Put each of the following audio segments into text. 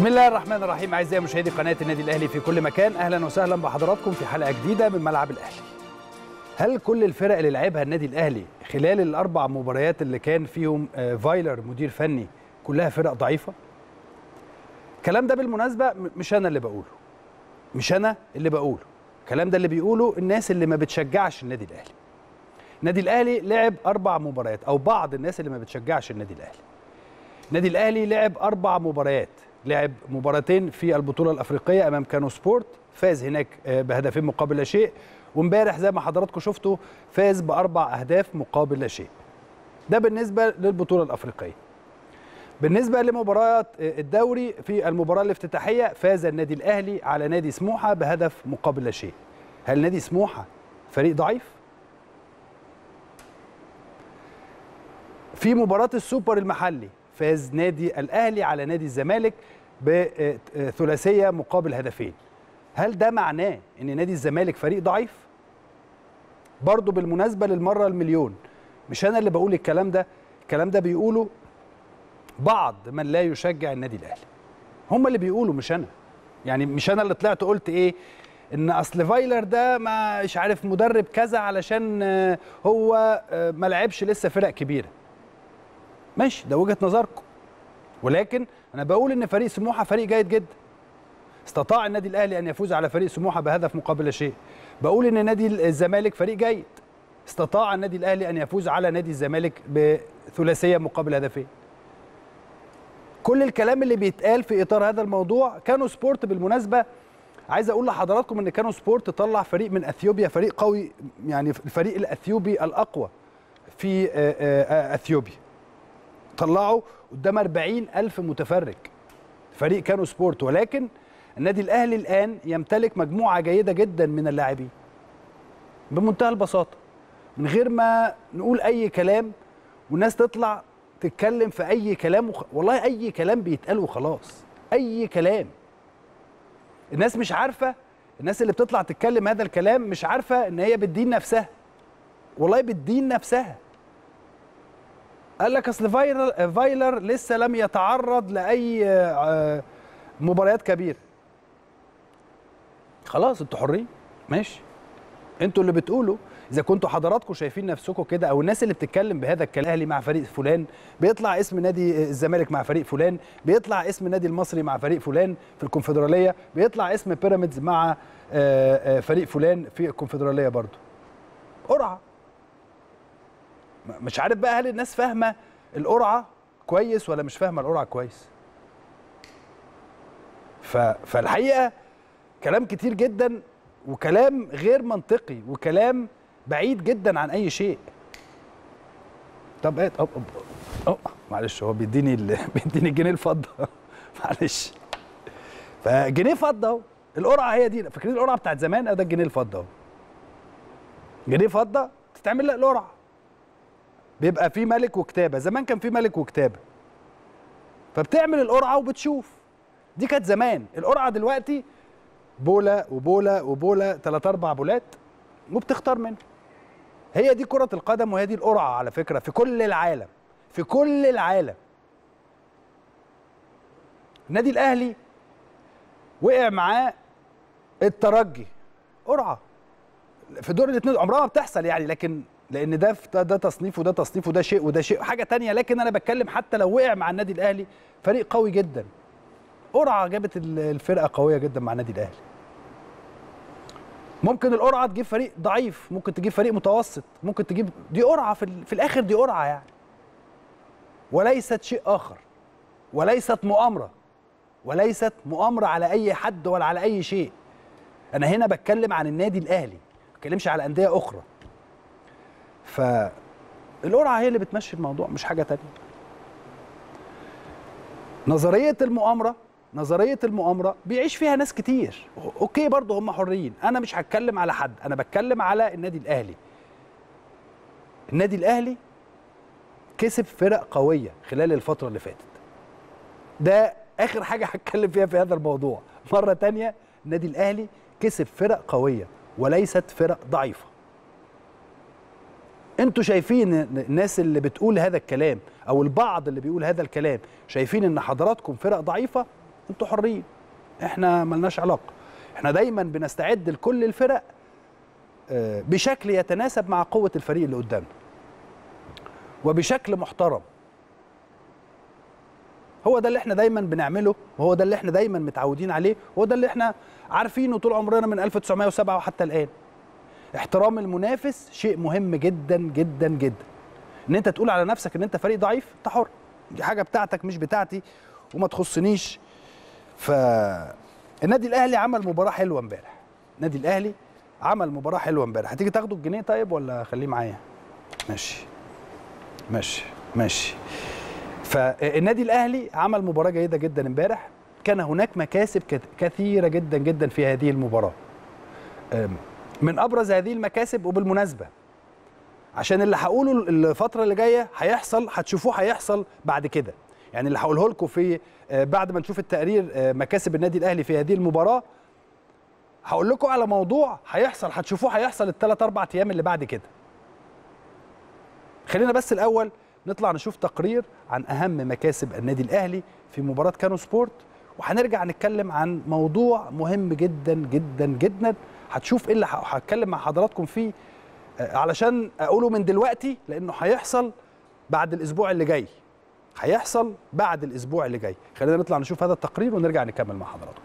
بسم الله الرحمن الرحيم اعزائي مشاهدي قناه النادي الاهلي في كل مكان اهلا وسهلا بحضراتكم في حلقه جديده من ملعب الاهلي هل كل الفرق اللي لعبها النادي الاهلي خلال الاربع مباريات اللي كان فيهم آه، فايلر مدير فني كلها فرق ضعيفه الكلام ده بالمناسبه م- مش انا اللي بقوله مش انا اللي بقوله الكلام ده اللي بيقوله الناس اللي ما بتشجعش النادي الاهلي النادي الاهلي لعب اربع مباريات او بعض الناس اللي ما بتشجعش النادي الاهلي النادي الاهلي لعب اربع مباريات لعب مباراتين في البطوله الافريقيه امام كانو سبورت فاز هناك آه، بهدفين مقابل لا شيء وامبارح زي ما حضراتكم شفتوا فاز باربع اهداف مقابل لا شيء ده بالنسبه للبطوله الافريقيه بالنسبه لمباراه آه، الدوري في المباراه الافتتاحيه فاز النادي الاهلي على نادي سموحه بهدف مقابل لا شيء هل نادي سموحه فريق ضعيف في مباراة السوبر المحلي فاز نادي الأهلي على نادي الزمالك بثلاثية مقابل هدفين هل ده معناه أن نادي الزمالك فريق ضعيف؟ برضه بالمناسبة للمرة المليون مش أنا اللي بقول الكلام ده الكلام ده بيقوله بعض من لا يشجع النادي الأهلي هم اللي بيقولوا مش أنا يعني مش أنا اللي طلعت قلت إيه ان اصل فايلر ده ما مش عارف مدرب كذا علشان آه، هو آه، ما لعبش لسه فرق كبيره ماشي ده وجهه نظركم ولكن انا بقول ان فريق سموحه فريق جيد جدا استطاع النادي الاهلي ان يفوز على فريق سموحه بهدف مقابل لا شيء بقول ان نادي الزمالك فريق جيد استطاع النادي الاهلي ان يفوز على نادي الزمالك بثلاثيه مقابل هدفين كل الكلام اللي بيتقال في اطار هذا الموضوع كانوا سبورت بالمناسبه عايز اقول لحضراتكم ان كانوا سبورت طلع فريق من اثيوبيا فريق قوي يعني الفريق الاثيوبي الاقوى في آه، آه، آه، اثيوبيا طلعوا قدام 40 ألف متفرج فريق كانوا سبورت ولكن النادي الأهلي الآن يمتلك مجموعة جيدة جدا من اللاعبين بمنتهى البساطة من غير ما نقول أي كلام والناس تطلع تتكلم في أي كلام وخ... والله أي كلام بيتقال وخلاص أي كلام الناس مش عارفة الناس اللي بتطلع تتكلم هذا الكلام مش عارفة إن هي بتدين نفسها والله بتدين نفسها قال لك اصل فايلر فايلر لسه لم يتعرض لاي آه، مباريات كبيره خلاص انتوا حرين ماشي انتوا اللي بتقولوا اذا كنتوا حضراتكم شايفين نفسكم كده او الناس اللي بتتكلم بهذا الكلام الاهلي مع فريق فلان بيطلع اسم نادي الزمالك مع فريق فلان بيطلع اسم النادي المصري مع فريق فلان في الكونفدراليه بيطلع اسم بيراميدز مع آه، آه، فريق فلان في الكونفدراليه برضه قرعه مش عارف بقى هل الناس فاهمه القرعه كويس ولا مش فاهمه القرعه كويس ف... فالحقيقه كلام كتير جدا وكلام غير منطقي وكلام بعيد جدا عن اي شيء طب ايه أوب أوب أوب. معلش هو بيديني ال... بيديني الجنيه الفضه معلش فجنيه فضه اهو القرعه هي دي فاكرين القرعه بتاعت زمان ده الجنيه الفضه اهو جنيه فضه تتعمل لك القرعه بيبقى في ملك وكتابه زمان كان في ملك وكتابه فبتعمل القرعه وبتشوف دي كانت زمان القرعه دلوقتي بوله وبوله وبوله ثلاث اربع بولات وبتختار منهم هي دي كره القدم وهي دي القرعه على فكره في كل العالم في كل العالم النادي الاهلي وقع معاه الترجي قرعه في دور الاثنين عمرها ما بتحصل يعني لكن لان ده ده, ده تصنيف وده تصنيف وده شيء وده شيء حاجه تانية لكن انا بتكلم حتى لو وقع مع النادي الاهلي فريق قوي جدا قرعه جابت ال- الفرقه قويه جدا مع النادي الاهلي ممكن القرعه تجيب فريق ضعيف ممكن تجيب فريق متوسط ممكن تجيب دي قرعه في, ال- في الاخر دي قرعه يعني وليست شيء اخر وليست مؤامره وليست مؤامره على اي حد ولا على اي شيء انا هنا بتكلم عن النادي الاهلي ما بتكلمش على انديه اخرى فالقرعه هي اللي بتمشي الموضوع مش حاجه تانية نظريه المؤامره نظريه المؤامره بيعيش فيها ناس كتير اوكي برضه هم حرين انا مش هتكلم على حد انا بتكلم على النادي الاهلي النادي الاهلي كسب فرق قويه خلال الفتره اللي فاتت ده اخر حاجه هتكلم فيها في هذا الموضوع مره تانية النادي الاهلي كسب فرق قويه وليست فرق ضعيفه انتوا شايفين إن الناس اللي بتقول هذا الكلام او البعض اللي بيقول هذا الكلام شايفين ان حضراتكم فرق ضعيفه انتوا حرين احنا ملناش علاقه احنا دايما بنستعد لكل الفرق آه، بشكل يتناسب مع قوه الفريق اللي قدامنا وبشكل محترم هو ده اللي احنا دايما بنعمله وهو ده اللي احنا دايما متعودين عليه وهو ده اللي احنا عارفينه طول عمرنا من 1907 وحتى الان احترام المنافس شيء مهم جدا جدا جدا ان انت تقول على نفسك ان انت فريق ضعيف انت حر دي حاجه بتاعتك مش بتاعتي وما تخصنيش فالنادي الاهلي عمل مباراه حلوه امبارح النادي الاهلي عمل مباراه حلوه امبارح هتيجي تاخدوا الجنيه طيب ولا خليه معايا ماشي ماشي ماشي فالنادي الاهلي عمل مباراه جيده جدا امبارح كان هناك مكاسب كت- كثيره جدا جدا في هذه المباراه أم، من ابرز هذه المكاسب وبالمناسبه عشان اللي هقوله الفتره اللي جايه هيحصل هتشوفوه هيحصل بعد كده يعني اللي هقوله لكم في آه، بعد ما نشوف التقرير آه، مكاسب النادي الاهلي في هذه المباراه هقول لكم على موضوع هيحصل هتشوفوه هيحصل الثلاث اربع ايام اللي بعد كده خلينا بس الاول نطلع نشوف تقرير عن اهم مكاسب النادي الاهلي في مباراه كانو سبورت وهنرجع نتكلم عن موضوع مهم جدا جدا جدا هتشوف ايه اللي ه- هتكلم مع حضراتكم فيه آه، علشان اقوله من دلوقتي لانه هيحصل بعد الاسبوع اللي جاي هيحصل بعد الاسبوع اللي جاي خلينا نطلع نشوف هذا التقرير ونرجع نكمل مع حضراتكم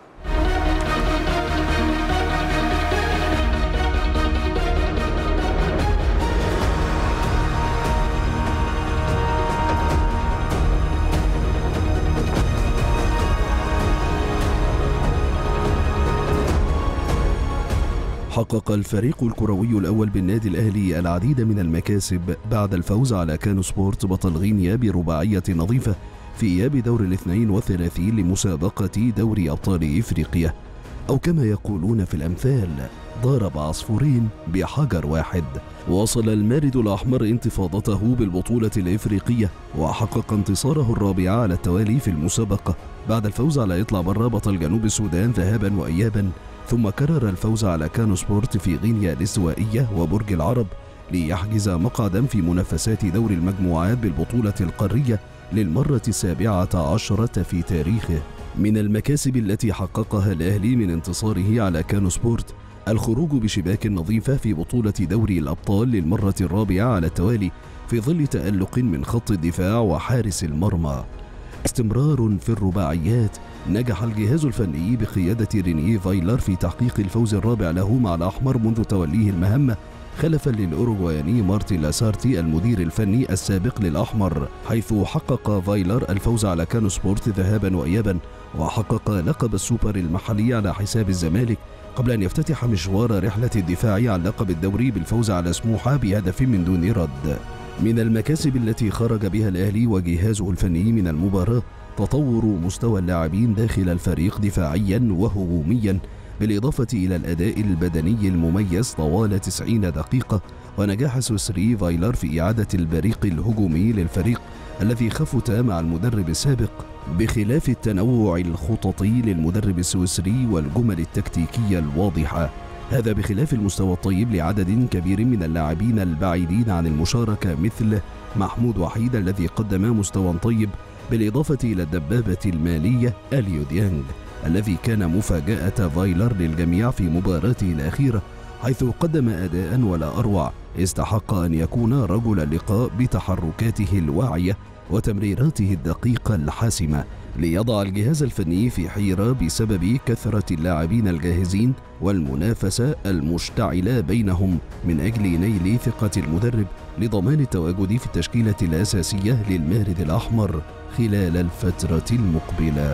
حقق الفريق الكروي الأول بالنادي الأهلي العديد من المكاسب بعد الفوز على كانو سبورت بطل غينيا برباعية نظيفة في إياب دور الاثنين والثلاثين لمسابقة دوري أبطال إفريقيا أو كما يقولون في الأمثال ضرب عصفورين بحجر واحد واصل المارد الأحمر انتفاضته بالبطولة الإفريقية وحقق انتصاره الرابع على التوالي في المسابقة بعد الفوز على إطلع برا بطل جنوب السودان ذهابا وإيابا ثم كرر الفوز على كانو سبورت في غينيا الاستوائية وبرج العرب ليحجز مقعدا في منافسات دور المجموعات بالبطولة القارية للمرة السابعة عشرة في تاريخه من المكاسب التي حققها الأهلي من انتصاره على كانو سبورت الخروج بشباك نظيفة في بطولة دوري الأبطال للمرة الرابعة على التوالي في ظل تألق من خط الدفاع وحارس المرمى استمرار في الرباعيات نجح الجهاز الفني بقيادة رينيه فايلر في تحقيق الفوز الرابع له مع الأحمر منذ توليه المهمة خلفا للأوروغواني مارتن لاسارتي المدير الفني السابق للأحمر حيث حقق فايلر الفوز على كانو سبورت ذهابا وإيابا وحقق لقب السوبر المحلي على حساب الزمالك قبل أن يفتتح مشوار رحلة الدفاع عن لقب الدوري بالفوز على سموحة بهدف من دون رد من المكاسب التي خرج بها الأهلي وجهازه الفني من المباراة تطور مستوى اللاعبين داخل الفريق دفاعيا وهجوميا بالإضافة إلى الأداء البدني المميز طوال 90 دقيقة ونجاح سوسري فايلر في إعادة البريق الهجومي للفريق الذي خفت مع المدرب السابق بخلاف التنوع الخططي للمدرب السويسري والجمل التكتيكية الواضحة هذا بخلاف المستوى الطيب لعدد كبير من اللاعبين البعيدين عن المشاركة مثل محمود وحيد الذي قدم مستوى طيب بالإضافة إلى الدبابة المالية أليو ديانج الذي كان مفاجأة فايلر للجميع في مباراته الأخيرة حيث قدم أداء ولا أروع استحق أن يكون رجل اللقاء بتحركاته الواعية وتمريراته الدقيقة الحاسمة ليضع الجهاز الفني في حيرة بسبب كثرة اللاعبين الجاهزين والمنافسة المشتعلة بينهم من أجل نيل ثقة المدرب لضمان التواجد في التشكيلة الأساسية للمارد الأحمر خلال الفترة المقبلة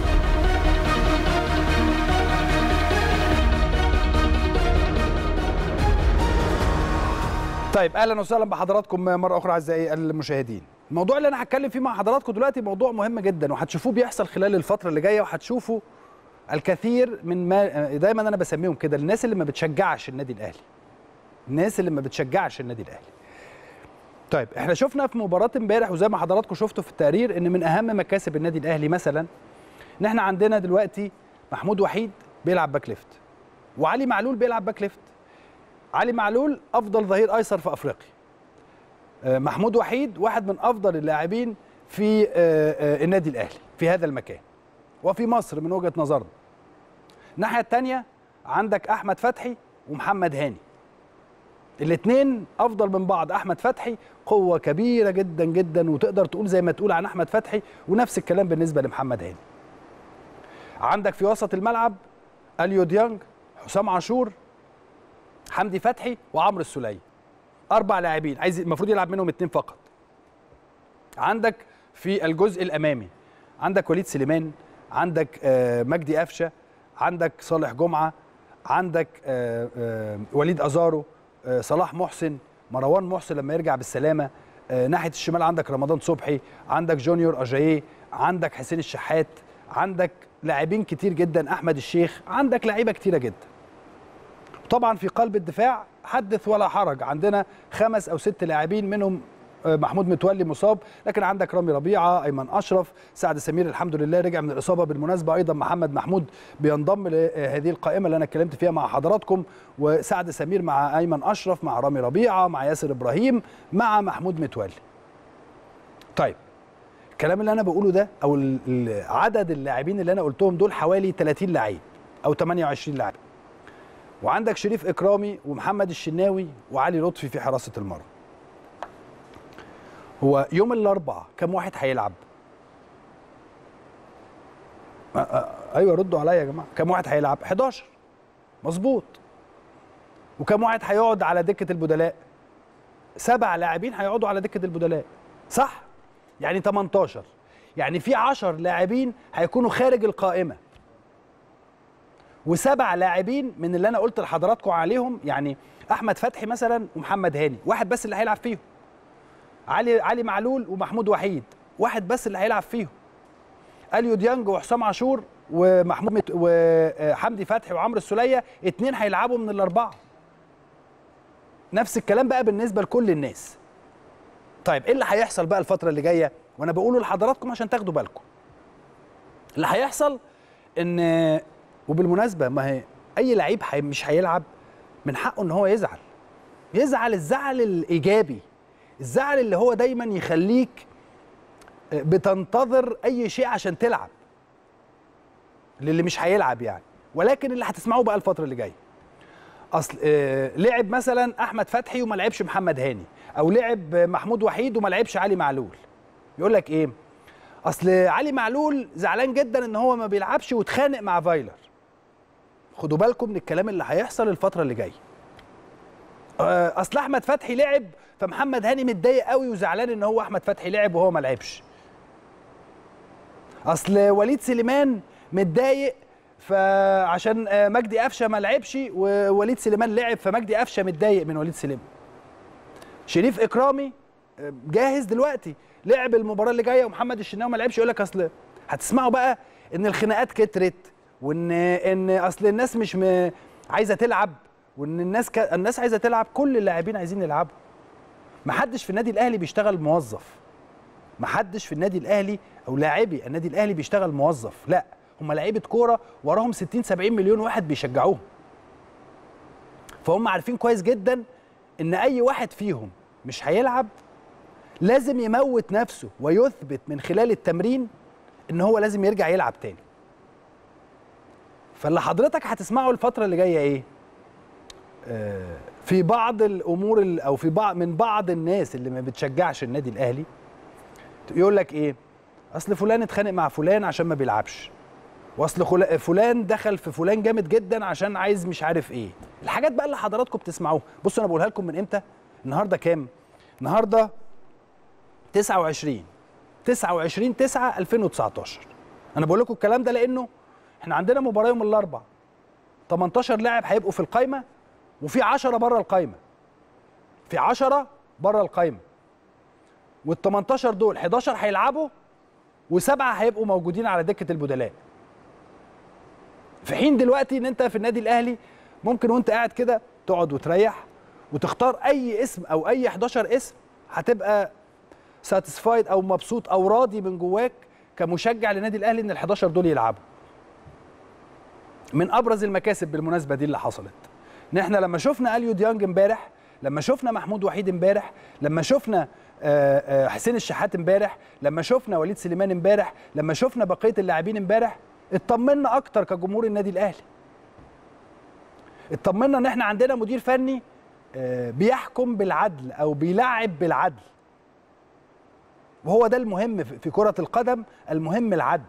طيب اهلا وسهلا بحضراتكم مره اخرى اعزائي المشاهدين الموضوع اللي انا هتكلم فيه مع حضراتكم دلوقتي موضوع مهم جدا وهتشوفوه بيحصل خلال الفتره اللي جايه وهتشوفوا الكثير من ما دايما انا بسميهم كده الناس اللي ما بتشجعش النادي الاهلي الناس اللي ما بتشجعش النادي الاهلي طيب احنا شفنا في مباراه امبارح وزي ما حضراتكم شفتوا في التقرير ان من اهم مكاسب النادي الاهلي مثلا ان احنا عندنا دلوقتي محمود وحيد بيلعب باك ليفت وعلي معلول بيلعب باك ليفت علي معلول افضل ظهير ايسر في افريقيا آه، محمود وحيد واحد من افضل اللاعبين في آه، آه، النادي الاهلي في هذا المكان وفي مصر من وجهه نظرنا الناحيه الثانيه عندك احمد فتحي ومحمد هاني الاثنين افضل من بعض احمد فتحي قوه كبيره جدا جدا وتقدر تقول زي ما تقول عن احمد فتحي ونفس الكلام بالنسبه لمحمد هاني عندك في وسط الملعب اليو ديانج حسام عاشور حمدي فتحي وعمرو السوليه اربع لاعبين عايز المفروض يلعب منهم اثنين فقط عندك في الجزء الامامي عندك وليد سليمان عندك آه، مجدي قفشه عندك صالح جمعه عندك آه، آه، وليد ازارو آه، صلاح محسن مروان محسن لما يرجع بالسلامه آه، ناحيه الشمال عندك رمضان صبحي عندك جونيور اجاييه عندك حسين الشحات عندك لاعبين كتير جدا احمد الشيخ عندك لعيبه كتيره جدا طبعا في قلب الدفاع حدث ولا حرج عندنا خمس او ست لاعبين منهم آه، محمود متولي مصاب لكن عندك رامي ربيعه ايمن اشرف سعد سمير الحمد لله رجع من الاصابه بالمناسبه ايضا محمد محمود بينضم لهذه القائمه اللي انا اتكلمت فيها مع حضراتكم وسعد سمير مع ايمن اشرف مع رامي ربيعه مع ياسر ابراهيم مع محمود متولي طيب الكلام اللي انا بقوله ده او ال- ال- عدد اللاعبين اللي انا قلتهم دول حوالي 30 لعيب او 28 لاعب وعندك شريف اكرامي ومحمد الشناوي وعلي لطفي في حراسه المرمى هو يوم الاربعاء كم واحد هيلعب أ- أ- ايوه ردوا عليا يا جماعه كم واحد هيلعب 11 مظبوط وكم واحد هيقعد على دكه البدلاء سبع لاعبين هيقعدوا على دكه البدلاء صح يعني 18 يعني في 10 لاعبين هيكونوا خارج القائمه وسبع لاعبين من اللي انا قلت لحضراتكم عليهم يعني احمد فتحي مثلا ومحمد هاني واحد بس اللي هيلعب فيهم علي علي معلول ومحمود وحيد واحد بس اللي هيلعب فيهم اليو ديانج وحسام عاشور ومحمود مت... وحمدي فتحي وعمرو السوليه اتنين هيلعبوا من الاربعه نفس الكلام بقى بالنسبه لكل الناس طيب ايه اللي هيحصل بقى الفتره اللي جايه وانا بقوله لحضراتكم عشان تاخدوا بالكم اللي هيحصل ان وبالمناسبه ما هي اي لعيب حي مش هيلعب من حقه ان هو يزعل يزعل الزعل الايجابي الزعل اللي هو دايما يخليك بتنتظر اي شيء عشان تلعب للي مش هيلعب يعني ولكن اللي هتسمعوه بقى الفتره اللي جايه اصل آه لعب مثلا احمد فتحي وما لعبش محمد هاني او لعب محمود وحيد وما لعبش علي معلول يقول لك ايه اصل علي معلول زعلان جدا ان هو ما بيلعبش واتخانق مع فايلر خدوا بالكم من الكلام اللي هيحصل الفتره اللي جايه آه، اصل احمد فتحي لعب فمحمد هاني متضايق قوي وزعلان ان هو احمد فتحي لعب وهو ما لعبش اصل وليد سليمان متضايق فعشان آه، مجدي قفشه ما لعبش ووليد سليمان لعب فمجدي قفشه متضايق من وليد سليمان شريف اكرامي آه، جاهز دلوقتي لعب المباراه اللي جايه ومحمد الشناوي ما لعبش يقول لك اصل هتسمعوا بقى ان الخناقات كترت وان ان اصل الناس مش م... عايزه تلعب وان الناس ك... الناس عايزه تلعب كل اللاعبين عايزين يلعبوا محدش في النادي الاهلي بيشتغل موظف محدش في النادي الاهلي او لاعبي النادي الاهلي بيشتغل موظف لا هم لعيبه كوره وراهم 60 70 مليون واحد بيشجعوهم فهم عارفين كويس جدا ان اي واحد فيهم مش هيلعب لازم يموت نفسه ويثبت من خلال التمرين ان هو لازم يرجع يلعب تاني فاللي حضرتك هتسمعه الفتره اللي جايه ايه آه، في بعض الامور ال- او في بعض من بعض الناس اللي ما بتشجعش النادي الاهلي يقول لك ايه اصل فلان اتخانق مع فلان عشان ما بيلعبش واصل خلا- فلان دخل في فلان جامد جدا عشان عايز مش عارف ايه الحاجات بقى اللي حضراتكم بتسمعوها بصوا انا بقولها لكم من امتى النهارده كام النهارده 29 29 9 2019 انا بقول لكم الكلام ده لانه احنا عندنا مباراه يوم الاربع 18 لاعب هيبقوا في القايمه وفي 10 بره القايمه في 10 بره القايمه وال 18 دول 11 هيلعبوا وسبعه هيبقوا موجودين على دكه البدلاء في حين دلوقتي ان انت في النادي الاهلي ممكن وانت قاعد كده تقعد وتريح وتختار اي اسم او اي 11 اسم هتبقى ساتيسفايد او مبسوط او راضي من جواك كمشجع للنادي الاهلي ان ال 11 دول يلعبوا من ابرز المكاسب بالمناسبه دي اللي حصلت ان احنا لما شفنا اليو ديانج امبارح لما شفنا محمود وحيد امبارح لما شفنا آه، آه، حسين الشحات امبارح لما شفنا وليد سليمان امبارح لما شفنا بقيه اللاعبين امبارح اطمنا اكتر كجمهور النادي الاهلي اطمنا ان احنا عندنا مدير فني آه، بيحكم بالعدل او بيلعب بالعدل وهو ده المهم في في كرة القدم المهم العدل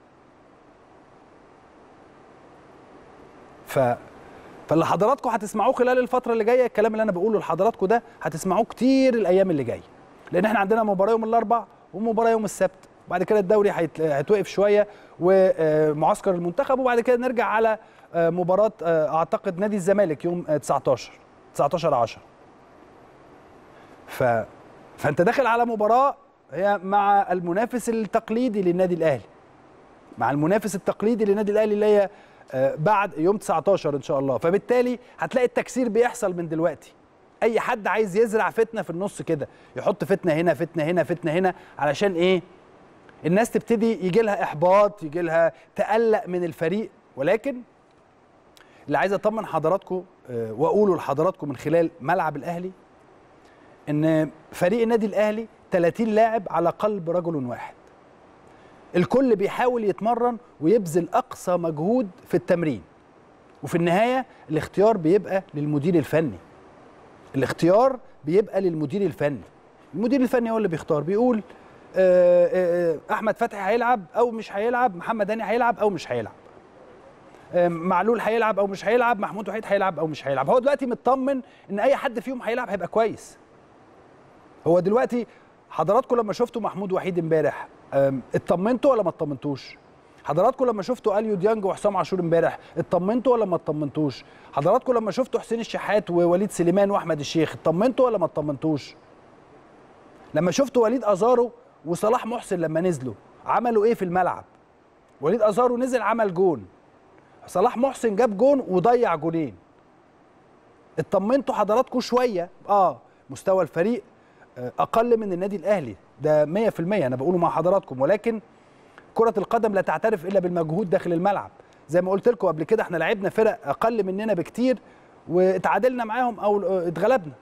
ف فاللي حضراتكم هتسمعوه خلال الفترة اللي جاية الكلام اللي أنا بقوله لحضراتكم ده هتسمعوه كتير الأيام اللي جاية لأن احنا عندنا مباراة يوم الأربع ومباراة يوم السبت بعد كده الدوري هيت- هيتوقف شوية ومعسكر المنتخب وبعد كده نرجع على آه، مباراة آه، أعتقد نادي الزمالك يوم آه، 19 19 10 ف فأنت داخل على مباراة هي مع المنافس التقليدي للنادي الأهلي مع المنافس التقليدي للنادي الاهلي اللي هي آه، بعد يوم 19 ان شاء الله فبالتالي هتلاقي التكسير بيحصل من دلوقتي اي حد عايز يزرع فتنه في النص كده يحط فتنه هنا فتنه هنا فتنه هنا علشان ايه الناس تبتدي يجي لها احباط يجي لها تقلق من الفريق ولكن اللي عايز اطمن حضراتكم آه، واقوله لحضراتكم من خلال ملعب الاهلي ان فريق النادي الاهلي 30 لاعب على قلب رجل واحد الكل بيحاول يتمرن ويبذل اقصى مجهود في التمرين وفي النهايه الاختيار بيبقى للمدير الفني الاختيار بيبقى للمدير الفني المدير الفني هو اللي بيختار بيقول آه، آه، آه، احمد فتحي هيلعب او مش هيلعب محمد هاني هيلعب او مش هيلعب آه، معلول هيلعب او مش هيلعب محمود وحيد هيلعب او مش هيلعب هو دلوقتي مطمن ان اي حد فيهم هيلعب هيبقى كويس هو دلوقتي حضراتكم لما شفتوا محمود وحيد امبارح أم، اطمنتوا ولا ما اطمنتوش حضراتكم لما شفتوا اليو ديانج وحسام عاشور امبارح اطمنتوا ولا ما اطمنتوش حضراتكم لما شفتوا حسين الشحات ووليد سليمان واحمد الشيخ اطمنتوا ولا ما اطمنتوش لما شفتوا وليد ازارو وصلاح محسن لما نزلوا عملوا ايه في الملعب وليد ازارو نزل عمل جون صلاح محسن جاب جون وضيع جونين اطمنتوا حضراتكم شويه اه مستوى الفريق آه، اقل من النادي الاهلي ده 100% انا بقوله مع حضراتكم ولكن كره القدم لا تعترف الا بالمجهود داخل الملعب زي ما قلت لكم قبل كده احنا لعبنا فرق اقل مننا بكتير واتعادلنا معاهم او آه، اتغلبنا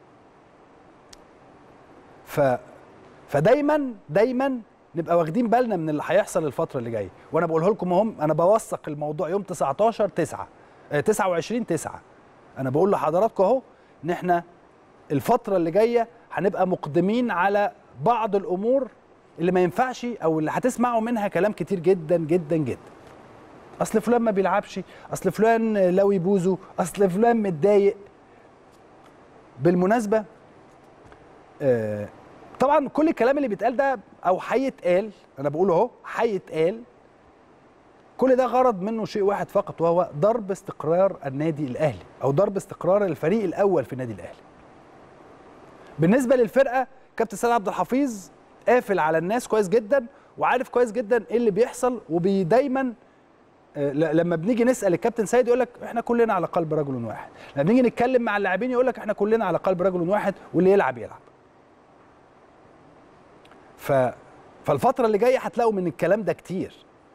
ف فدايما دايما نبقى واخدين بالنا من اللي هيحصل الفتره اللي جايه وانا بقوله لكم اهم انا بوثق الموضوع يوم 19 9 آه، 29 9 انا بقول لحضراتكم اهو ان احنا الفتره اللي جايه هنبقى مقدمين على بعض الامور اللي ما ينفعش او اللي هتسمعوا منها كلام كتير جدا جدا جدا اصل فلان ما بيلعبش اصل فلان لو يبوزه اصل فلان متضايق بالمناسبه آه طبعا كل الكلام اللي بيتقال ده او هيتقال انا بقوله اهو هيتقال كل ده غرض منه شيء واحد فقط وهو ضرب استقرار النادي الاهلي او ضرب استقرار الفريق الاول في النادي الاهلي بالنسبه للفرقه كابتن سيد عبد الحفيظ قافل على الناس كويس جدا وعارف كويس جدا ايه اللي بيحصل ودايما لما بنيجي نسال الكابتن سيد يقول لك احنا كلنا على قلب رجل واحد لما بنيجي نتكلم مع اللاعبين يقول لك احنا كلنا على قلب رجل واحد واللي يلعب يلعب ف فالفتره اللي جايه هتلاقوا من الكلام ده كتير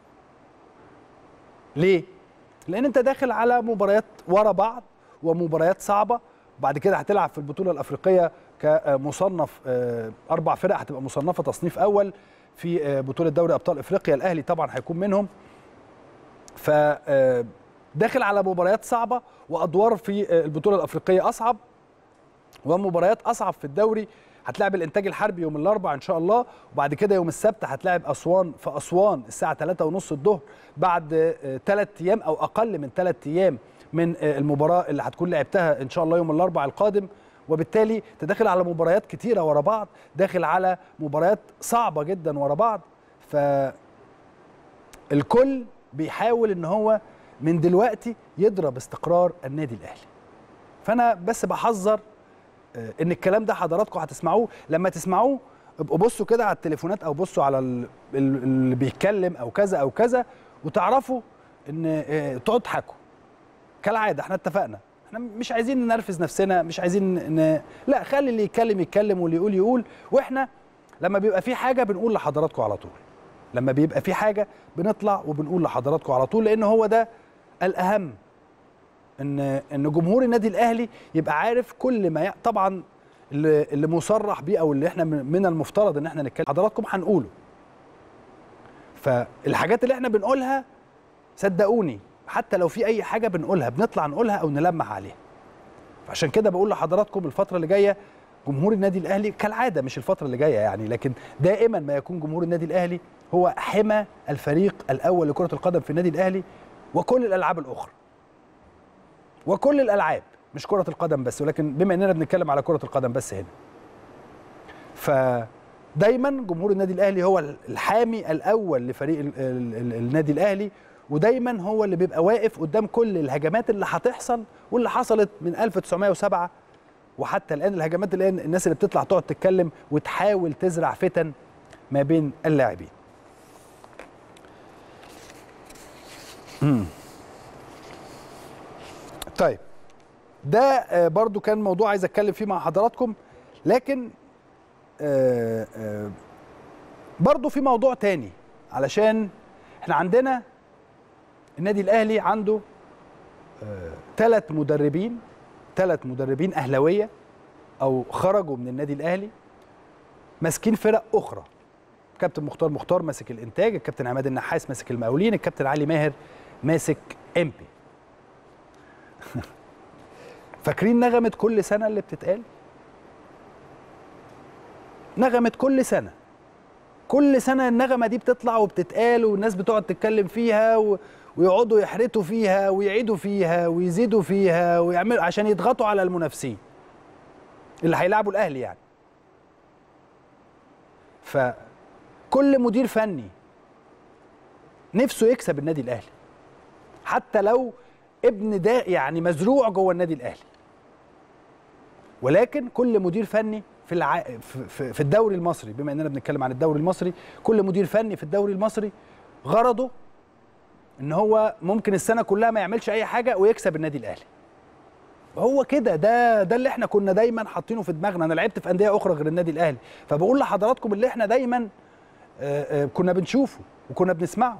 ليه لان انت داخل على مباريات ورا بعض ومباريات صعبه وبعد كده هتلعب في البطوله الافريقيه كمصنف اربع فرق هتبقى مصنفه تصنيف اول في بطوله دوري ابطال افريقيا الاهلي طبعا هيكون منهم ف داخل على مباريات صعبه وادوار في البطوله الافريقيه اصعب ومباريات اصعب في الدوري هتلعب الانتاج الحربي يوم الاربعاء ان شاء الله وبعد كده يوم السبت هتلعب اسوان في اسوان الساعه 3 ونص الظهر بعد ثلاث ايام او اقل من ثلاث ايام من المباراه اللي هتكون لعبتها ان شاء الله يوم الاربعاء القادم وبالتالي تداخل على مباريات كتيره ورا بعض داخل على مباريات صعبه جدا ورا بعض ف الكل بيحاول ان هو من دلوقتي يضرب استقرار النادي الاهلي فانا بس بحذر ان الكلام ده حضراتكم هتسمعوه لما تسمعوه ابقوا بصوا كده على التليفونات او بصوا على اللي بيتكلم او كذا او كذا وتعرفوا ان تقعدوا تضحكوا كالعاده احنا اتفقنا احنا مش عايزين ننرفز نفسنا مش عايزين ن... لا خلي اللي يتكلم يتكلم واللي يقول يقول واحنا لما بيبقى في حاجه بنقول لحضراتكم على طول لما بيبقى في حاجه بنطلع وبنقول لحضراتكم على طول لان هو ده الاهم ان ان جمهور النادي الاهلي يبقى عارف كل ما ي... طبعا اللي, اللي مصرح بيه او اللي احنا من المفترض ان احنا نتكلم حضراتكم هنقوله فالحاجات اللي احنا بنقولها صدقوني حتى لو في اي حاجه بنقولها بنطلع نقولها او نلمح عليها عشان كده بقول لحضراتكم الفتره اللي جايه جمهور النادي الاهلي كالعاده مش الفتره اللي جايه يعني لكن دائما ما يكون جمهور النادي الاهلي هو حمى الفريق الاول لكره القدم في النادي الاهلي وكل الالعاب الاخرى وكل الالعاب مش كره القدم بس ولكن بما اننا بنتكلم على كره القدم بس هنا فدايما جمهور النادي الاهلي هو الحامي الاول لفريق ال ال ال النادي الاهلي ودايما هو اللي بيبقى واقف قدام كل الهجمات اللي هتحصل واللي حصلت من 1907 وحتى الان الهجمات اللي الناس اللي بتطلع تقعد تتكلم وتحاول تزرع فتن ما بين اللاعبين طيب ده برضو كان موضوع عايز اتكلم فيه مع حضراتكم لكن آآ آآ برضو في موضوع تاني علشان احنا عندنا النادي الاهلي عنده ثلاث مدربين ثلاث مدربين اهلاويه او خرجوا من النادي الاهلي ماسكين فرق اخرى كابتن مختار مختار ماسك الانتاج الكابتن عماد النحاس ماسك المقاولين الكابتن علي ماهر ماسك امبي فاكرين نغمه كل سنه اللي بتتقال نغمه كل سنه كل سنه النغمه دي بتطلع وبتتقال والناس بتقعد تتكلم فيها و... ويقعدوا يحرتوا فيها ويعيدوا فيها ويزيدوا فيها ويعملوا عشان يضغطوا على المنافسين اللي هيلعبوا الاهلي يعني فكل مدير فني نفسه يكسب النادي الاهلي حتى لو ابن ده يعني مزروع جوه النادي الاهلي ولكن كل مدير فني في الع... في في الدوري المصري بما اننا بنتكلم عن الدوري المصري كل مدير فني في الدوري المصري غرضه ان هو ممكن السنه كلها ما يعملش اي حاجه ويكسب النادي الاهلي هو كده ده ده اللي احنا كنا دايما حاطينه في دماغنا انا لعبت في انديه اخرى غير النادي الاهلي فبقول لحضراتكم اللي احنا دايما آآ آآ كنا بنشوفه وكنا بنسمعه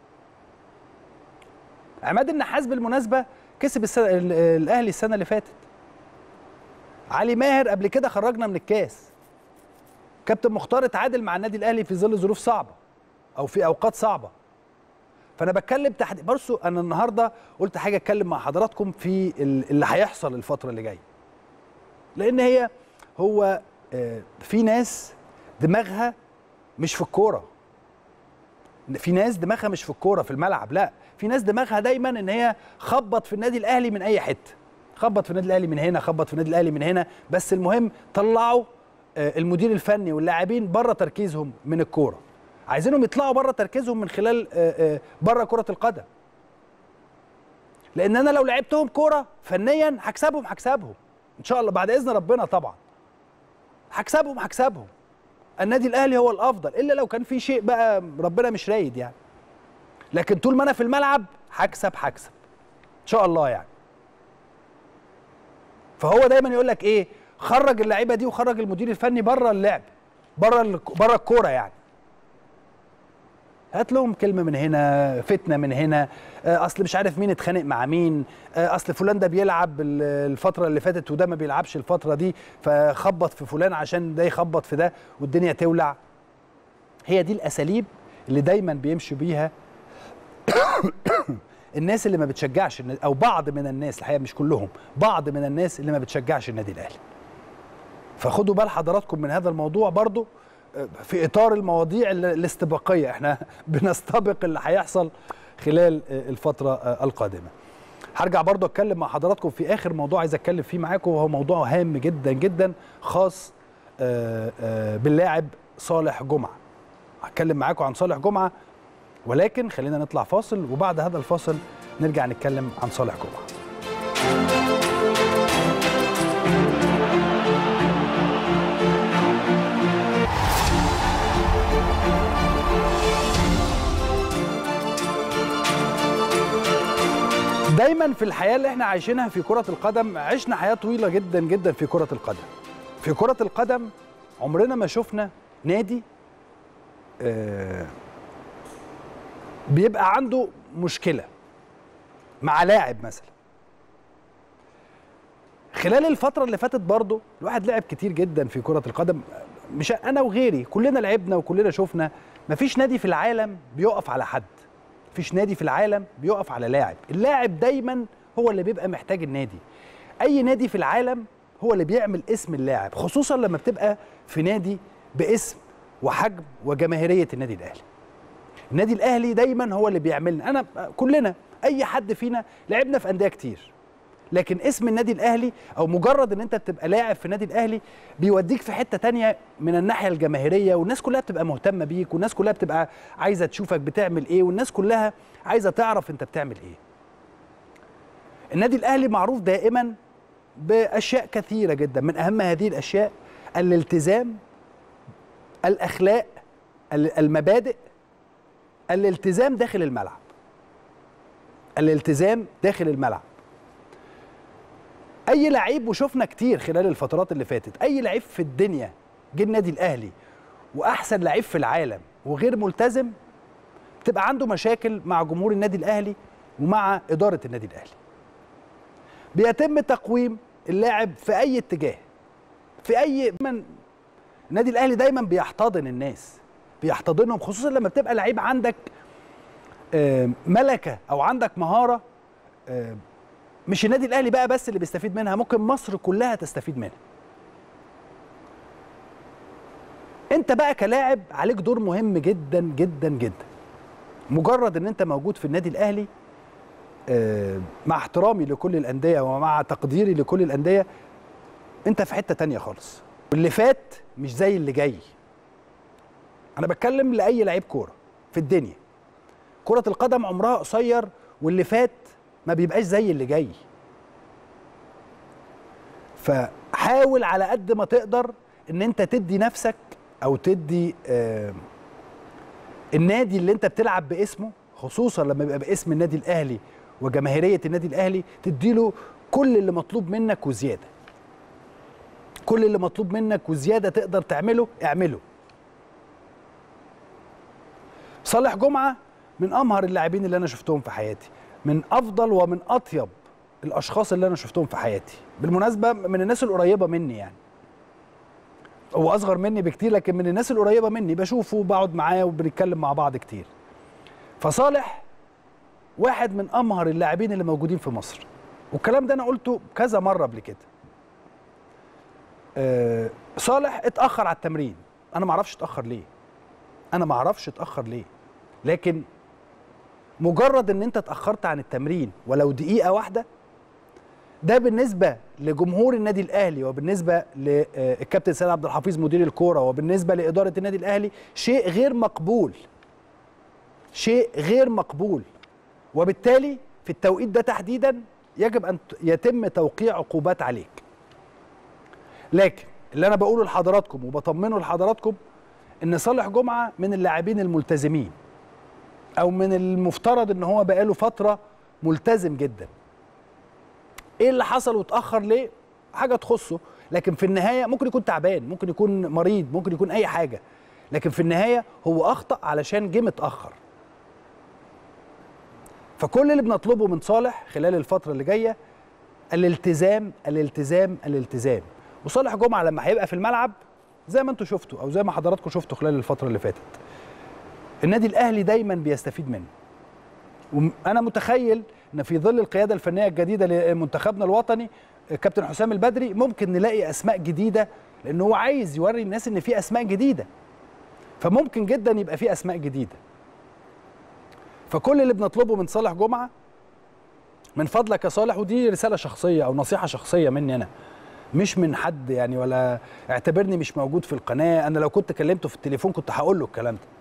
عماد النحاس بالمناسبه كسب السنة الاهلي السنه اللي فاتت علي ماهر قبل كده خرجنا من الكاس كابتن مختار اتعادل مع النادي الاهلي في ظل ظروف صعبه او في اوقات صعبه فانا بتكلم تحت برسو انا النهارده قلت حاجه اتكلم مع حضراتكم في اللي هيحصل الفتره اللي جايه لان هي هو في ناس دماغها مش في الكوره في ناس دماغها مش في الكوره في الملعب لا في ناس دماغها دايما ان هي خبط في النادي الاهلي من اي حته خبط في النادي الاهلي من هنا خبط في النادي الاهلي من هنا بس المهم طلعوا المدير الفني واللاعبين بره تركيزهم من الكوره عايزينهم يطلعوا بره تركيزهم من خلال بره كره القدم لان انا لو لعبتهم كوره فنيا هكسبهم هكسبهم ان شاء الله بعد اذن ربنا طبعا هكسبهم هكسبهم النادي الاهلي هو الافضل الا لو كان في شيء بقى ربنا مش رايد يعني لكن طول ما انا في الملعب هكسب هكسب ان شاء الله يعني فهو دايما يقول لك ايه خرج اللعيبه دي وخرج المدير الفني بره اللعب بره بره الكوره يعني هات لهم كلمه من هنا فتنه من هنا اصل مش عارف مين اتخانق مع مين اصل فلان ده بيلعب الفتره اللي فاتت وده ما بيلعبش الفتره دي فخبط في فلان عشان ده يخبط في ده والدنيا تولع هي دي الاساليب اللي دايما بيمشوا بيها الناس اللي ما بتشجعش او بعض من الناس الحقيقه مش كلهم بعض من الناس اللي ما بتشجعش النادي الاهلي فخدوا بال حضراتكم من هذا الموضوع برضو في اطار المواضيع الاستباقيه احنا بنستبق اللي هيحصل خلال الفتره القادمه هرجع برضو اتكلم مع حضراتكم في اخر موضوع عايز اتكلم فيه معاكم وهو موضوع هام جدا جدا خاص باللاعب صالح جمعه هتكلم معاكم عن صالح جمعه ولكن خلينا نطلع فاصل وبعد هذا الفاصل نرجع نتكلم عن صالح جمعه دايما في الحياه اللي احنا عايشينها في كره القدم عشنا حياه طويله جدا جدا في كره القدم في كره القدم عمرنا ما شفنا نادي آه بيبقى عنده مشكله مع لاعب مثلا خلال الفتره اللي فاتت برضه الواحد لعب كتير جدا في كره القدم مش انا وغيري كلنا لعبنا وكلنا شفنا مفيش نادي في العالم بيقف على حد مفيش نادي في العالم بيقف على لاعب اللاعب دايما هو اللي بيبقى محتاج النادي اي نادي في العالم هو اللي بيعمل اسم اللاعب خصوصا لما بتبقى في نادي باسم وحجم وجماهيريه النادي الاهلي النادي الاهلي دايما هو اللي بيعملنا انا كلنا اي حد فينا لعبنا في انديه كتير لكن اسم النادي الاهلي او مجرد ان انت بتبقى لاعب في النادي الاهلي بيوديك في حته تانية من الناحيه الجماهيريه والناس كلها بتبقى مهتمه بيك والناس كلها بتبقى عايزه تشوفك بتعمل ايه والناس كلها عايزه تعرف انت بتعمل ايه النادي الاهلي معروف دائما باشياء كثيره جدا من اهم هذه الاشياء الالتزام الاخلاق المبادئ الالتزام داخل الملعب الالتزام داخل الملعب اي لعيب وشفنا كتير خلال الفترات اللي فاتت اي لعيب في الدنيا جه النادي الاهلي واحسن لعيب في العالم وغير ملتزم تبقى عنده مشاكل مع جمهور النادي الاهلي ومع اداره النادي الاهلي بيتم تقويم اللاعب في اي اتجاه في اي من النادي الاهلي دايما بيحتضن الناس بيحتضنهم خصوصا لما بتبقى لعيب عندك ملكه او عندك مهاره مش النادي الاهلي بقى بس اللي بيستفيد منها ممكن مصر كلها تستفيد منها انت بقى كلاعب عليك دور مهم جدا جدا جدا مجرد ان انت موجود في النادي الاهلي مع احترامي لكل الانديه ومع تقديري لكل الانديه انت في حته تانية خالص واللي فات مش زي اللي جاي انا بتكلم لاي لعيب كوره في الدنيا كره القدم عمرها قصير واللي فات ما بيبقاش زي اللي جاي فحاول على قد ما تقدر ان انت تدي نفسك او تدي آه النادي اللي انت بتلعب باسمه خصوصا لما يبقى باسم النادي الاهلي وجماهيريه النادي الاهلي تديله كل اللي مطلوب منك وزياده كل اللي مطلوب منك وزياده تقدر تعمله اعمله صالح جمعه من امهر اللاعبين اللي انا شفتهم في حياتي من افضل ومن اطيب الاشخاص اللي انا شفتهم في حياتي بالمناسبه من الناس القريبه مني يعني هو اصغر مني بكتير لكن من الناس القريبه مني بشوفه وبقعد معاه وبنتكلم مع بعض كتير فصالح واحد من امهر اللاعبين اللي موجودين في مصر والكلام ده انا قلته كذا مره قبل كده أه صالح اتاخر على التمرين انا ما اعرفش اتاخر ليه انا ما اعرفش اتاخر ليه لكن مجرد ان انت اتاخرت عن التمرين ولو دقيقه واحده ده بالنسبه لجمهور النادي الاهلي وبالنسبه للكابتن سيد عبد الحفيظ مدير الكوره وبالنسبه لاداره النادي الاهلي شيء غير مقبول شيء غير مقبول وبالتالي في التوقيت ده تحديدا يجب ان يتم توقيع عقوبات عليك لكن اللي انا بقوله لحضراتكم وبطمنه لحضراتكم ان صالح جمعه من اللاعبين الملتزمين او من المفترض ان هو بقاله فتره ملتزم جدا ايه اللي حصل واتاخر ليه حاجه تخصه لكن في النهايه ممكن يكون تعبان ممكن يكون مريض ممكن يكون اي حاجه لكن في النهايه هو اخطا علشان جه متاخر فكل اللي بنطلبه من صالح خلال الفتره اللي جايه الالتزام الالتزام الالتزام وصالح جمعه لما هيبقى في الملعب زي ما انتم شفتوا او زي ما حضراتكم شفتوا خلال الفتره اللي فاتت النادي الاهلي دايما بيستفيد منه وانا متخيل ان في ظل القياده الفنيه الجديده لمنتخبنا الوطني كابتن حسام البدري ممكن نلاقي اسماء جديده لان هو عايز يوري الناس ان في اسماء جديده فممكن جدا يبقى في اسماء جديده فكل اللي بنطلبه من صالح جمعه من فضلك يا صالح ودي رساله شخصيه او نصيحه شخصيه مني انا مش من حد يعني ولا اعتبرني مش موجود في القناه انا لو كنت كلمته في التليفون كنت هقول له الكلام ده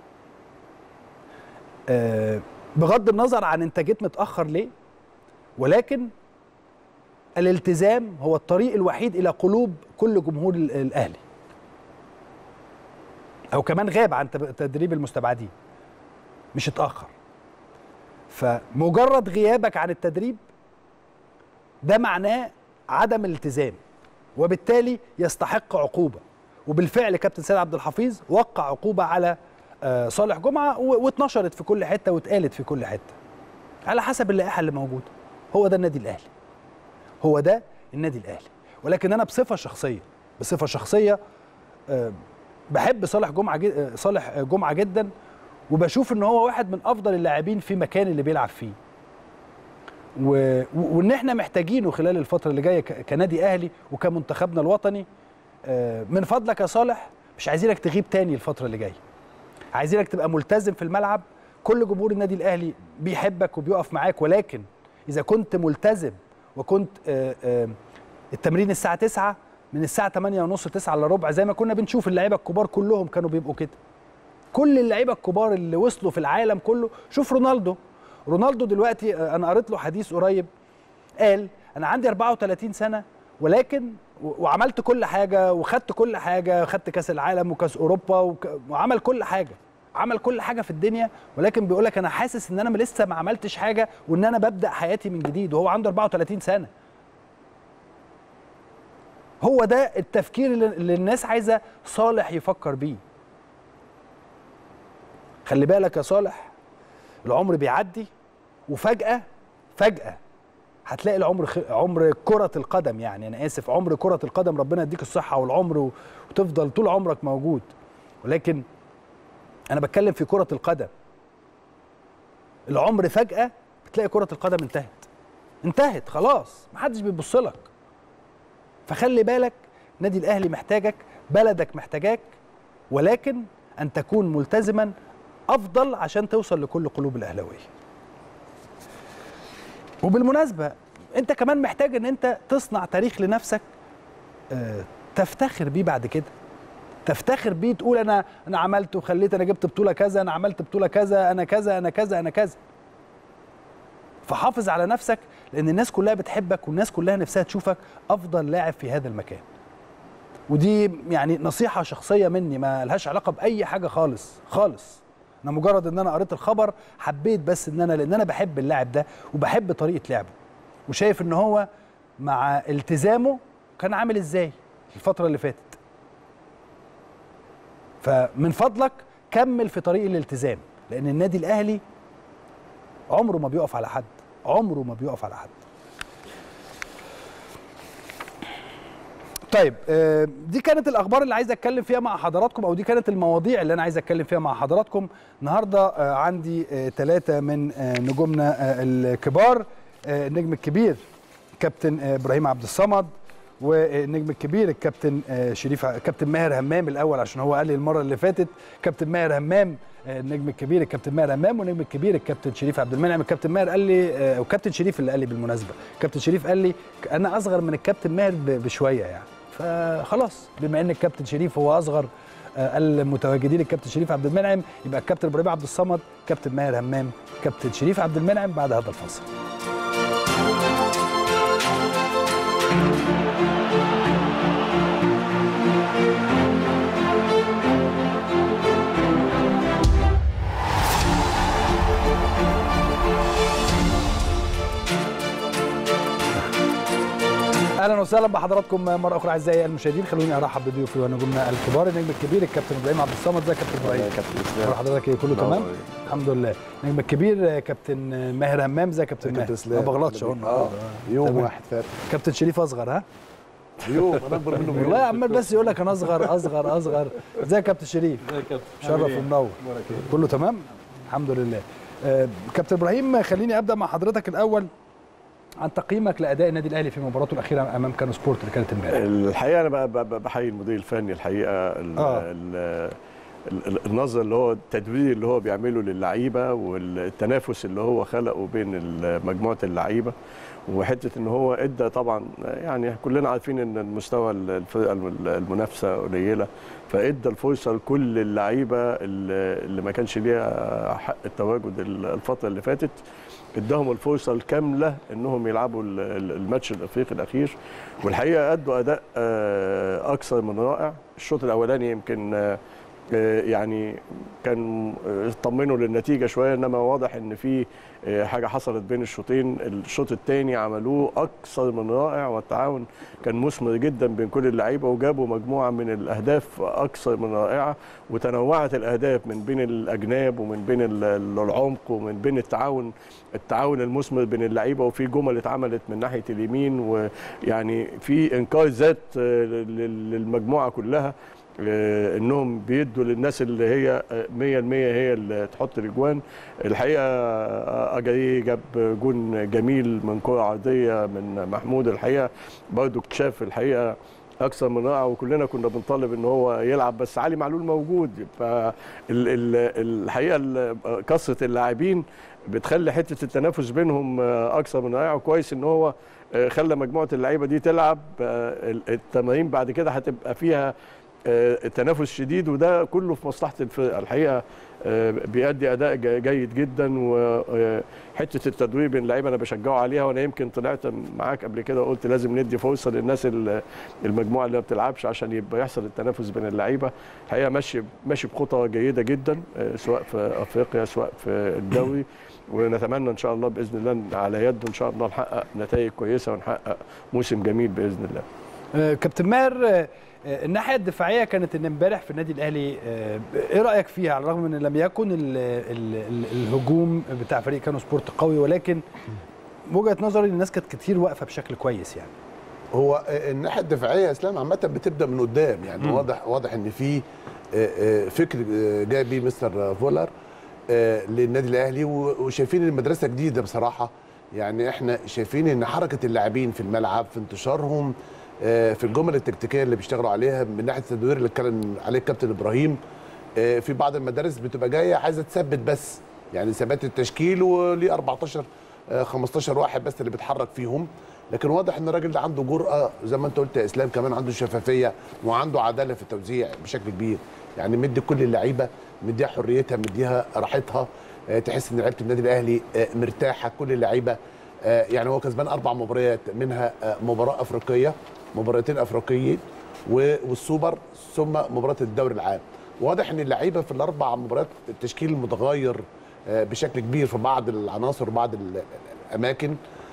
أه بغض النظر عن انت جيت متاخر ليه ولكن الالتزام هو الطريق الوحيد الى قلوب كل جمهور الاهلي او كمان غاب عن تدريب المستبعدين مش اتاخر فمجرد غيابك عن التدريب ده معناه عدم الالتزام وبالتالي يستحق عقوبه وبالفعل كابتن سيد عبد الحفيظ وقع عقوبه على صالح جمعه واتنشرت في كل حته واتقالت في كل حته على حسب اللائحه اللي موجوده هو ده النادي الاهلي هو ده النادي الاهلي ولكن انا بصفه شخصيه بصفه شخصيه بحب صالح جمعه صالح جمعه جدا وبشوف ان هو واحد من افضل اللاعبين في مكان اللي بيلعب فيه و... و- وان احنا محتاجينه خلال الفتره اللي جايه ك... كنادي اهلي وكمنتخبنا الوطني آه، من فضلك يا صالح مش عايزينك تغيب تاني الفتره اللي جايه عايزينك تبقى ملتزم في الملعب كل جمهور النادي الاهلي بيحبك وبيقف معاك ولكن اذا كنت ملتزم وكنت آه، آه، التمرين الساعه 9 من الساعه 8 ونص 9 الا ربع زي ما كنا بنشوف اللعيبه الكبار كلهم كانوا بيبقوا كده كل اللعيبه الكبار اللي وصلوا في العالم كله شوف رونالدو رونالدو دلوقتي آه، انا قريت له حديث قريب قال انا عندي 34 سنه ولكن و- وعملت كل حاجه وخدت كل حاجه خدت كاس العالم وكاس اوروبا وك... وعمل كل حاجه عمل كل حاجه في الدنيا ولكن بيقول لك انا حاسس ان انا لسه ما عملتش حاجه وان انا ببدا حياتي من جديد وهو عنده 34 سنه هو ده التفكير اللي اللي الناس عايزه صالح يفكر بيه خلي بالك يا صالح العمر بيعدي وفجأة فجأة هتلاقي العمر خ... عمر كرة القدم يعني أنا آسف عمر كرة القدم ربنا يديك الصحة والعمر و... وتفضل طول عمرك موجود ولكن أنا بتكلم في كرة القدم العمر فجأة بتلاقي كرة القدم انتهت انتهت خلاص محدش بيبص لك فخلي بالك نادي الأهلي محتاجك بلدك محتاجاك ولكن أن تكون ملتزما أفضل عشان توصل لكل قلوب الأهلاوية وبالمناسبة أنت كمان محتاج أن أنت تصنع تاريخ لنفسك آه، تفتخر بيه بعد كده تفتخر بيه تقول انا انا عملت وخليت انا جبت بطوله كذا انا عملت بطوله كذا انا كذا انا كذا انا كذا فحافظ على نفسك لان الناس كلها بتحبك والناس كلها نفسها تشوفك افضل لاعب في هذا المكان ودي يعني نصيحه شخصيه مني ما لهاش علاقه باي حاجه خالص خالص انا مجرد ان انا قريت الخبر حبيت بس ان انا لان انا بحب اللاعب ده وبحب طريقه لعبه وشايف ان هو مع التزامه كان عامل ازاي الفتره اللي فاتت فمن فضلك كمل في طريق الالتزام لان النادي الاهلي عمره ما بيقف على حد عمره ما بيقف على حد طيب آه، دي كانت الاخبار اللي عايز اتكلم فيها مع حضراتكم او دي كانت المواضيع اللي انا عايز اتكلم فيها مع حضراتكم النهارده آه، عندي ثلاثه من آه، نجومنا آه، الكبار آه، النجم الكبير كابتن آه، ابراهيم عبد الصمد والنجم الكبير الكابتن آه، شريف ع- كابتن ماهر همام الاول عشان هو قال لي المره اللي فاتت كابتن ماهر همام آه، النجم الكبير الكابتن ماهر همام والنجم الكبير الكابتن شريف عبد المنعم الكابتن ماهر قال لي آه، وكابتن شريف اللي قال لي بالمناسبه كابتن شريف قال لي انا اصغر من الكابتن ماهر ب- بشويه يعني فخلاص بما ان الكابتن شريف هو اصغر آه، المتواجدين الكابتن شريف عبد المنعم يبقى الكابتن ابراهيم عبد الصمد كابتن ماهر همام كابتن شريف عبد المنعم بعد هذا الفاصل اهلا وسهلا بحضراتكم مره اخرى اعزائي المشاهدين خلوني ارحب بضيوفي ونجومنا الكبار النجم الكبير الكابتن ابراهيم عبد الصمد ازيك يا كابتن ابراهيم كابتن أخبار اسلام حضرتك ايه كله الله تمام يبارك. الحمد لله النجم الكبير كابتن ماهر همام ازيك يا كابتن ماهر كابتن اسلام ما بغلطش اهو اه النهاردة. يوم تمام. واحد فات كابتن شريف اصغر ها يوم انا اكبر منه والله عمال بس يقول لك انا اصغر اصغر اصغر ازيك يا كابتن شريف شرف ومنور كله تمام الحمد لله آه، كابتن ابراهيم خليني ابدا مع حضرتك الاول عن تقييمك لاداء النادي الاهلي في مباراته الاخيره امام كانو سبورت اللي كانت امبارح الحقيقه انا ب- ب- بحيي المدير الفني الحقيقه ال- آه. ال- ال- النظر اللي هو التدوير اللي هو بيعمله للعيبه والتنافس اللي هو خلقه بين ال- مجموعه اللعيبه وحته ان هو ادى طبعا يعني كلنا عارفين ان المستوى الفرقه الم- المنافسه قليله فادى الفرصه لكل اللعيبه اللي اللي ما كانش ليها حق التواجد ال- الفتره اللي فاتت اداهم الفرصه الكامله انهم يلعبوا ال- ال- الماتش الافريقي الاخير والحقيقه ادوا اداء آه، اكثر من رائع الشوط الاولاني يمكن آه، آه، يعني كان آه، اطمنوا للنتيجه شويه انما واضح ان في آه، حاجه حصلت بين الشوطين الشوط الثاني عملوه اكثر من رائع والتعاون كان مثمر جدا بين كل اللعيبه وجابوا مجموعه من الاهداف اكثر من رائعه وتنوعت الاهداف من بين الاجناب ومن بين ال- ال- العمق ومن بين التعاون التعاون المثمر بين اللعيبه وفي جمل اتعملت من ناحيه اليمين ويعني في انكار ذات آه، لل- للمجموعه كلها آه، انهم بيدوا للناس اللي هي آه، 100% هي اللي تحط الاجوان الحقيقه آه، اجاي جاب جون جميل من كره عرضيه من محمود الحقيقه برضه اكتشاف الحقيقه اكثر من رائع وكلنا كنا بنطالب ان هو يلعب بس علي معلول موجود فالحقيقه كثره اللاعبين بتخلي حته التنافس بينهم آه، اكثر من رائع وكويس ان هو آه، خلى مجموعه اللعيبه دي تلعب آه، ال- التمارين بعد كده هتبقى فيها آه، تنافس شديد وده كله في مصلحه الفرقه الحقيقه آه، بيأدي اداء ج- جيد جدا وحته التدوير بين اللعيبه انا بشجعه عليها وانا يمكن طلعت معاك قبل كده وقلت لازم ندي فرصه للناس ال- المجموعه اللي ما بتلعبش عشان يبقى يحصل التنافس بين اللعيبه الحقيقه ماشي ماشي بخطى جيده جدا آه، سواء في افريقيا سواء في الدوري ونتمنى ان شاء الله باذن الله إن على يده ان شاء الله نحقق نتائج كويسه ونحقق موسم جميل باذن الله آه، كابتن ماهر آه، آه، الناحيه الدفاعيه كانت ان امبارح في النادي الاهلي آه، ايه رايك فيها على الرغم من ان لم يكن ال ال ال الهجوم بتاع فريق كانوا سبورت قوي ولكن وجهه نظري ان الناس كانت كتير واقفه بشكل كويس يعني هو الناحيه الدفاعيه يا اسلام عامه بتبدا من قدام يعني مم. واضح واضح ان في آه، آه، فكر آه، جاي بيه مستر فولر آه، للنادي الاهلي و- وشايفين ان المدرسه جديده بصراحه يعني احنا شايفين ان حركه اللاعبين في الملعب في انتشارهم آه، في الجمل التكتيكيه اللي بيشتغلوا عليها من ناحيه التدوير اللي اتكلم عليه الكابتن ابراهيم آه، في بعض المدارس بتبقى جايه عايزه تثبت بس يعني ثبات التشكيل وليه 14 آه، 15 واحد بس اللي بيتحرك فيهم لكن واضح ان الراجل ده عنده جرأه زي ما انت قلت يا اسلام كمان عنده شفافيه وعنده عداله في التوزيع بشكل كبير يعني مدي كل اللعيبه مديها حريتها مديها راحتها آه، تحس ان لعيبه النادي الاهلي آه، مرتاحه كل اللعيبه آه، يعني هو كسبان اربع مباريات منها آه، مباراه افريقيه مباراتين افريقيين و- والسوبر ثم مباراه الدوري العام واضح ان اللعيبه في الاربع مباريات التشكيل متغير آه، بشكل كبير في بعض العناصر وبعض ال- الاماكن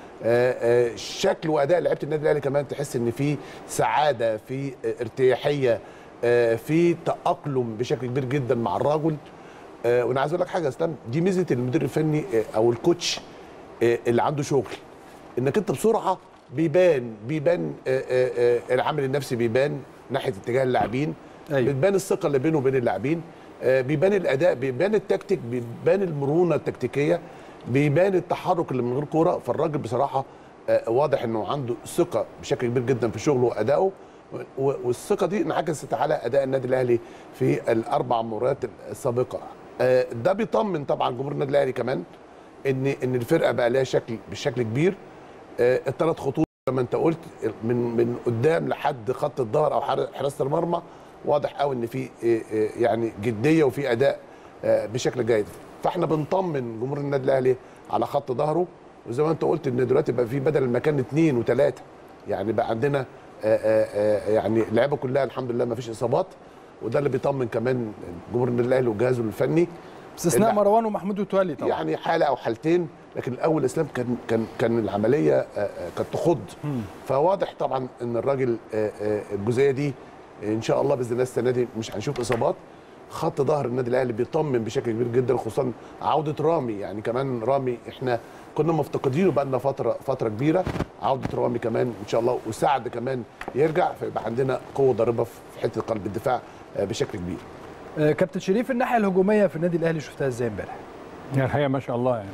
آه، آه، شكل واداء لعيبه النادي الاهلي كمان تحس ان في سعاده في آه، ارتياحيه آه، في تاقلم بشكل كبير جدا مع الرجل آه، وانا عايز اقول لك حاجه يا اسلام دي ميزه المدير الفني آه، او الكوتش آه، اللي عنده شغل انك انت بسرعه بيبان بيبان آه، آه، آه، العامل النفسي بيبان ناحيه اتجاه اللاعبين أيوة. بتبان الثقه اللي بينه وبين اللاعبين آه، بيبان الاداء بيبان التكتيك بيبان المرونه التكتيكيه بيبان التحرك اللي من غير كوره فالراجل بصراحه آه، واضح انه عنده ثقه بشكل كبير جدا في شغله وادائه و- والثقه دي انعكست على اداء النادي الاهلي في الاربع مباريات السابقه آه، ده بيطمن طبعا جمهور النادي الاهلي كمان ان ان الفرقه بقى لها شكل بشكل كبير آه، الثلاث خطوط زي ما انت قلت من من قدام لحد خط الظهر او حار- حراسه المرمى واضح قوي ان في آه، آه، يعني جديه وفي اداء آه، بشكل جيد فاحنا بنطمن جمهور النادي الاهلي على خط ظهره وزي ما انت قلت ان دلوقتي بقى في بدل المكان اثنين وثلاثه يعني بقى عندنا آه، آه، آه، يعني اللعيبه كلها الحمد لله ما فيش اصابات وده اللي بيطمن كمان جمهور النادي الاهلي وجهازه الفني باستثناء اللي- مروان ومحمود وتولي طبعا يعني حاله او حالتين لكن الاول اسلام كان كان كان العمليه آه، آه، كانت تخض فواضح طبعا ان الراجل آه، آه، الجزئيه دي ان شاء الله باذن الله السنه دي مش هنشوف اصابات خط ظهر النادي الاهلي بيطمن بشكل كبير جدا خصوصا عوده رامي يعني كمان رامي احنا كنا مفتقدينه بقى لنا فتره فتره كبيره عوده رامي كمان ان شاء الله وسعد كمان يرجع فيبقى عندنا قوه ضاربه في حته قلب الدفاع آه، بشكل كبير آه، كابتن شريف الناحيه الهجوميه في النادي الاهلي شفتها ازاي امبارح يعني الحقيقه ما شاء الله يعني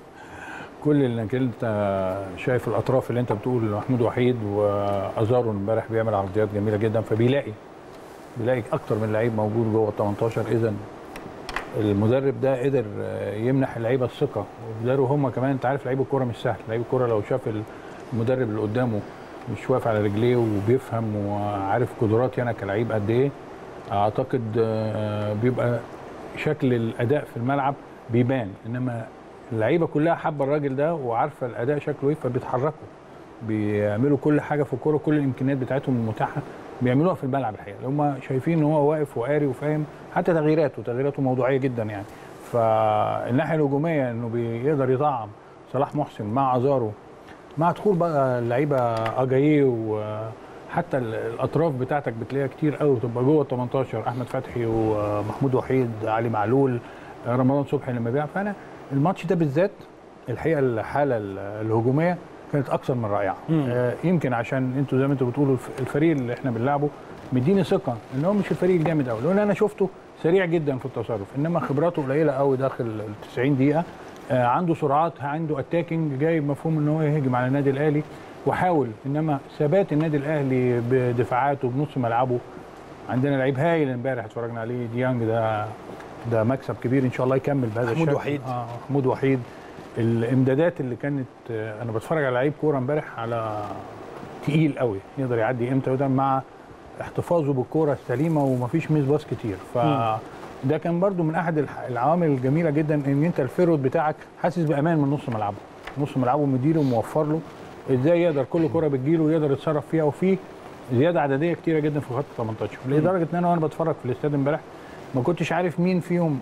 كل انك انت شايف الاطراف اللي انت بتقول محمود وحيد وازارو امبارح بيعمل عرضيات جميله جدا فبيلاقي بيلاقي اكتر من لعيب موجود جوه ال 18 اذا المدرب ده قدر يمنح اللعيبه الثقه وقدروا هم كمان انت عارف لعيب الكوره مش سهل لعيب الكوره لو شاف المدرب اللي قدامه مش واقف على رجليه وبيفهم وعارف قدراتي انا كلعيب قد ايه اعتقد آه، بيبقى شكل الاداء في الملعب بيبان انما اللعيبه كلها حابه الراجل ده وعارفه الاداء شكله ايه فبيتحركوا بيعملوا كل حاجه في الكوره كل الامكانيات بتاعتهم المتاحه بيعملوها في الملعب الحقيقه هم شايفين ان هو واقف وقاري وفاهم حتى تغييراته تغييراته موضوعيه جدا يعني فالناحيه الهجوميه انه بيقدر يطعم صلاح محسن مع ازارو مع دخول بقى اللعيبه اجاييه وحتى ال- الاطراف بتاعتك بتلاقيها كتير قوي بتبقى جوه ال 18 احمد فتحي ومحمود وحيد علي معلول رمضان صبحي لما بيلعب فانا الماتش ده بالذات الحقيقه الحاله ال- الهجوميه كانت اكثر من رائعه مم. آه، يمكن عشان انتوا زي ما انتوا بتقولوا الف- الفريق اللي احنا بنلعبه مديني ثقه ان هو مش الفريق الجامد قوي لان انا شفته سريع جدا في التصرف انما خبراته قليله قوي داخل ال 90 دقيقه آه عنده سرعات عنده اتاكينج جاي مفهوم ان هو يهجم على النادي الاهلي وحاول انما ثبات النادي الاهلي بدفاعاته بنص ملعبه عندنا لعيب هايل امبارح اتفرجنا عليه ديانج ده ده مكسب كبير ان شاء الله يكمل بهذا محمود الشكل وحيد. اه محمود وحيد الامدادات اللي كانت آه، انا بتفرج على لعيب كوره امبارح على تقيل قوي يقدر يعدي امتى وده مع احتفاظه بالكوره السليمه ومفيش ميس باص كتير ف ده كان برضو من احد الح- العوامل الجميله جدا ان انت الفيرود بتاعك حاسس بامان من نص ملعبه نص ملعبه مديره وموفر له ازاي يقدر كل كره بتجيله يقدر يتصرف فيها وفي زياده عدديه كتيره جدا في خط 18 لدرجه ان انا وانا بتفرج في الاستاد امبارح ما كنتش عارف مين فيهم